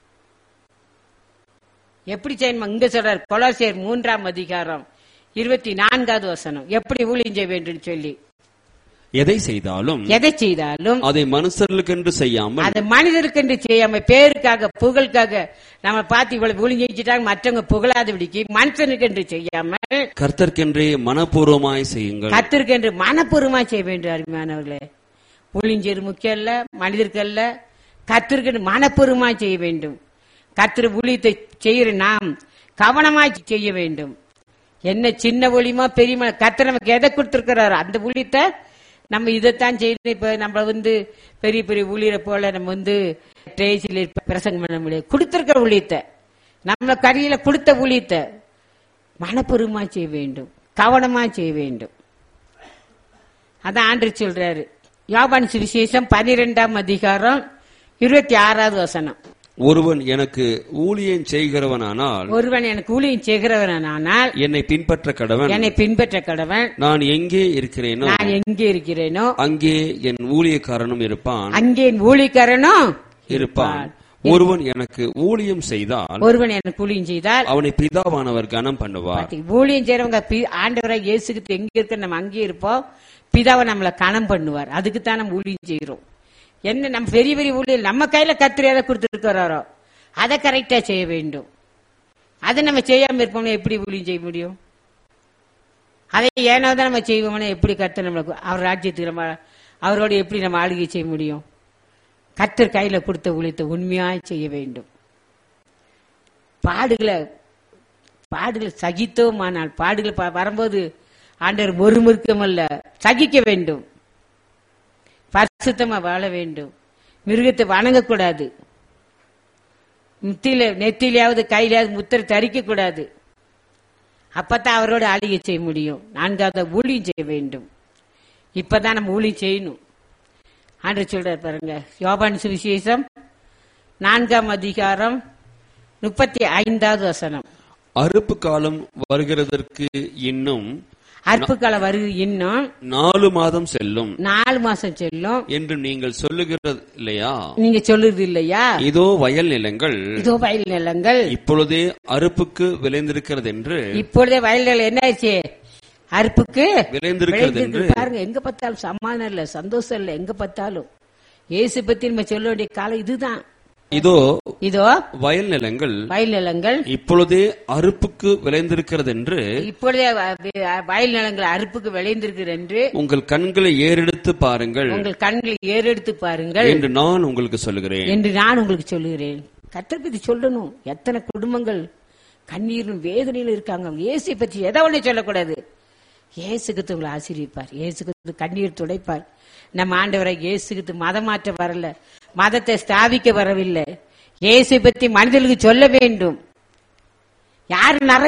எப்படி செய்யணும் இங்க சொல்றார் கொலாசியர் மூன்றாம் அதிகாரம் இருபத்தி நான்காவது வசனம் எப்படி ஊழியம் செய்ய வேண்டும் சொல்லி எதை செய்தாலும் எதை செய்தாலும் அதை மனுஷர்களுக்கென்று செய்யாமல் அதை மனிதருக்கென்று செய்யாம பேருக்காக புகழுக்காக நம்ம பார்த்து இவ்வளவு ஊழியம் செஞ்சுட்டாங்க மற்றவங்க புகழாத விடிக்கு மனுஷனுக்கென்று செய்யாமல் கர்த்தர்க்கென்றே மனப்பூர்வமாய் செய்யுங்கள் கத்திருக்கென்று மனப்பூர்வமா செய்ய வேண்டும் அருமையானவர்களே ஊழியர் முக்கியம் இல்ல மனிதருக்கு அல்ல கத்திருக்கென்று மனப்பூர்வமா செய்ய வேண்டும் கத்திர ஊழியத்தை செய்கிற நாம் கவனமாய் செய்ய வேண்டும் என்ன சின்ன ஒளியுமா பெரியமா கத்திர நமக்கு எதை கொடுத்திருக்கிறாரோ அந்த ஊழியத்தை நம்ம இதைத்தான் செய்யணும் இப்ப நம்ம வந்து பெரிய பெரிய ஊழியரை போல நம்ம வந்து ஸ்டேஜில் பிரசங்கம் பண்ண முடியாது கொடுத்திருக்கிற ஊழியத்தை நம்ம கரியில கொடுத்த ஊழியத்தை மனப்பூர்வமா செய்ய வேண்டும் கவனமா செய்ய வேண்டும் அதான் ஆண்டு சொல்றாரு யோபான் சுவிசேஷம் பனிரெண்டாம் அதிகாரம் இருபத்தி ஆறாவது வசனம் ஒருவன் எனக்கு ஊழியம் செய்கிறவனானால் ஒருவன் எனக்கு ஊழியம் செய்கிறவனானால் என்னை பின்பற்ற கடவன் என்னை பின்பற்ற கடவன் நான் எங்கே இருக்கிறேனோ நான் எங்கே இருக்கிறேனோ அங்கே என் ஊழியக்காரனும் இருப்பான் அங்கே என் ஊழியக்காரனும் இருப்பான் ஒருவன் எனக்கு ஊழியம் செய்தால் ஒருவன் எனக்கு ஊழியம் செய்தால் அவனை பிதாவானவர் கனம் பண்ணுவார் பாத்தீங்க, ஊழியம் செய்யறவங்க பி- ஆண்டவராக இயேசுக்கு எங்க இருக்க நம்ம அங்கே இருப்போம் பிதாவை நம்மளை கணம் பண்ணுவார் அதுக்கு தான் நம்ம ஊழியம் செய்யறோம் என்ன நம்ம பெரிய பெரிய ஊழியம் நம்ம கையில கத்திரி எதை கொடுத்துருக்கிறாரோ அதை கரெக்டா செய்ய வேண்டும் அதை நம்ம செய்யாம இருப்போம்னா எப்படி ஊழியம் செய்ய முடியும் அதை ஏனோ தான் நம்ம செய்வோம்னா எப்படி கத்து நம்மளுக்கு அவர் ராஜ்யத்துக்கு நம்ம அவரோட எப்படி நம்ம ஆளுகை செய்ய முடியும் கத்தர் கையில கொடுத்த ஊழியத்தை உண்மையாய் செய்ய வேண்டும் பாடுகளை பாடுகள் சகித்தோமானால் பாடுகள் ப- வரும்போது ஆண்டவர் முறுமுறுக்கம் அல்ல சகிக்க வேண்டும் பரிசுத்தமா வாழ வேண்டும் மிருகத்தை வணங்கக்கூடாது முத்தியில நெத்திலையாவது கையிலாவது முத்திரை தரிக்க கூடாது அப்பதான் அவரோட ஆளுகை செய்ய முடியும் நான்காவது ஊழியம் செய்ய வேண்டும் இப்பதான் நம்ம ஊழியம் செய்யணும் ஆண்டவர் சொல்றார் பாருங்க யோபான் சுவிசேஷம் நான்காம் அதிகாரம் முப்பத்தி ஐந்தாவது வசனம் அறுப்பு காலம் வருகிறதற்கு இன்னும் அற்புக்கள வருது இன்னும் நாலு மாதம் செல்லும் நாலு மாசம் செல்லும் என்று நீங்கள் சொல்லுகிறது இல்லையா நீங்க சொல்லுறது இல்லையா இதோ வயல் நிலங்கள் இதோ வயல் நிலங்கள் இப்பொழுதே அறுப்புக்கு விளைந்திருக்கிறது என்று இப்பொழுதே வயல் நிலம் என்ன ஆயிடுச்சு அறுப்புக்கு விளைந்திருக்கிறது என்று விளைந்திருக்கு. பாருங்க எங்க பார்த்தாலும் சமாதானம் இல்ல சந்தோஷம் இல்ல எங்க பார்த்தாலும் இயேசு பத்தி நம்ம சொல்ல வேண்டிய காலம் இதுதான் இதோ இதோ வயல் நிலங்கள் வயல் நிலங்கள் இப்பொழுதே அறுப்புக்கு விளைந்திருக்கிறது என்று இப்பொழுதே வ- வயல் நிலங்கள் அறுப்புக்கு விளைந்திருக்கிறது என்று உங்கள் கண்களை ஏறெடுத்து பாருங்கள் உங்கள் கண்களை ஏறெடுத்து பாருங்கள் என்று நான் உங்களுக்கு சொல்லுகிறேன் என்று நான் உங்களுக்கு சொல்லுகிறேன் கர்த்தர் பத்தி சொல்லணும் எத்தனை குடும்பங்கள் கண்ணீரும் வேதனையிலும் இருக்காங்க இயேசை பற்றி எதை ஒண்ணு சொல்லக்கூடாது இயேசுக்கு உங்களை ஆசீர்விப்பார் இயேசுக்கு கண்ணீர் துடைப்பார் நம்ம ஆண்டவரை இயேசுக்கு மதம் மாற்ற வரல மதத்தை ஸ்தாபிக்க வரவில்லை இயேசை பற்றி மனிதர்களுக்கு சொல்ல வேண்டும் யாரு நர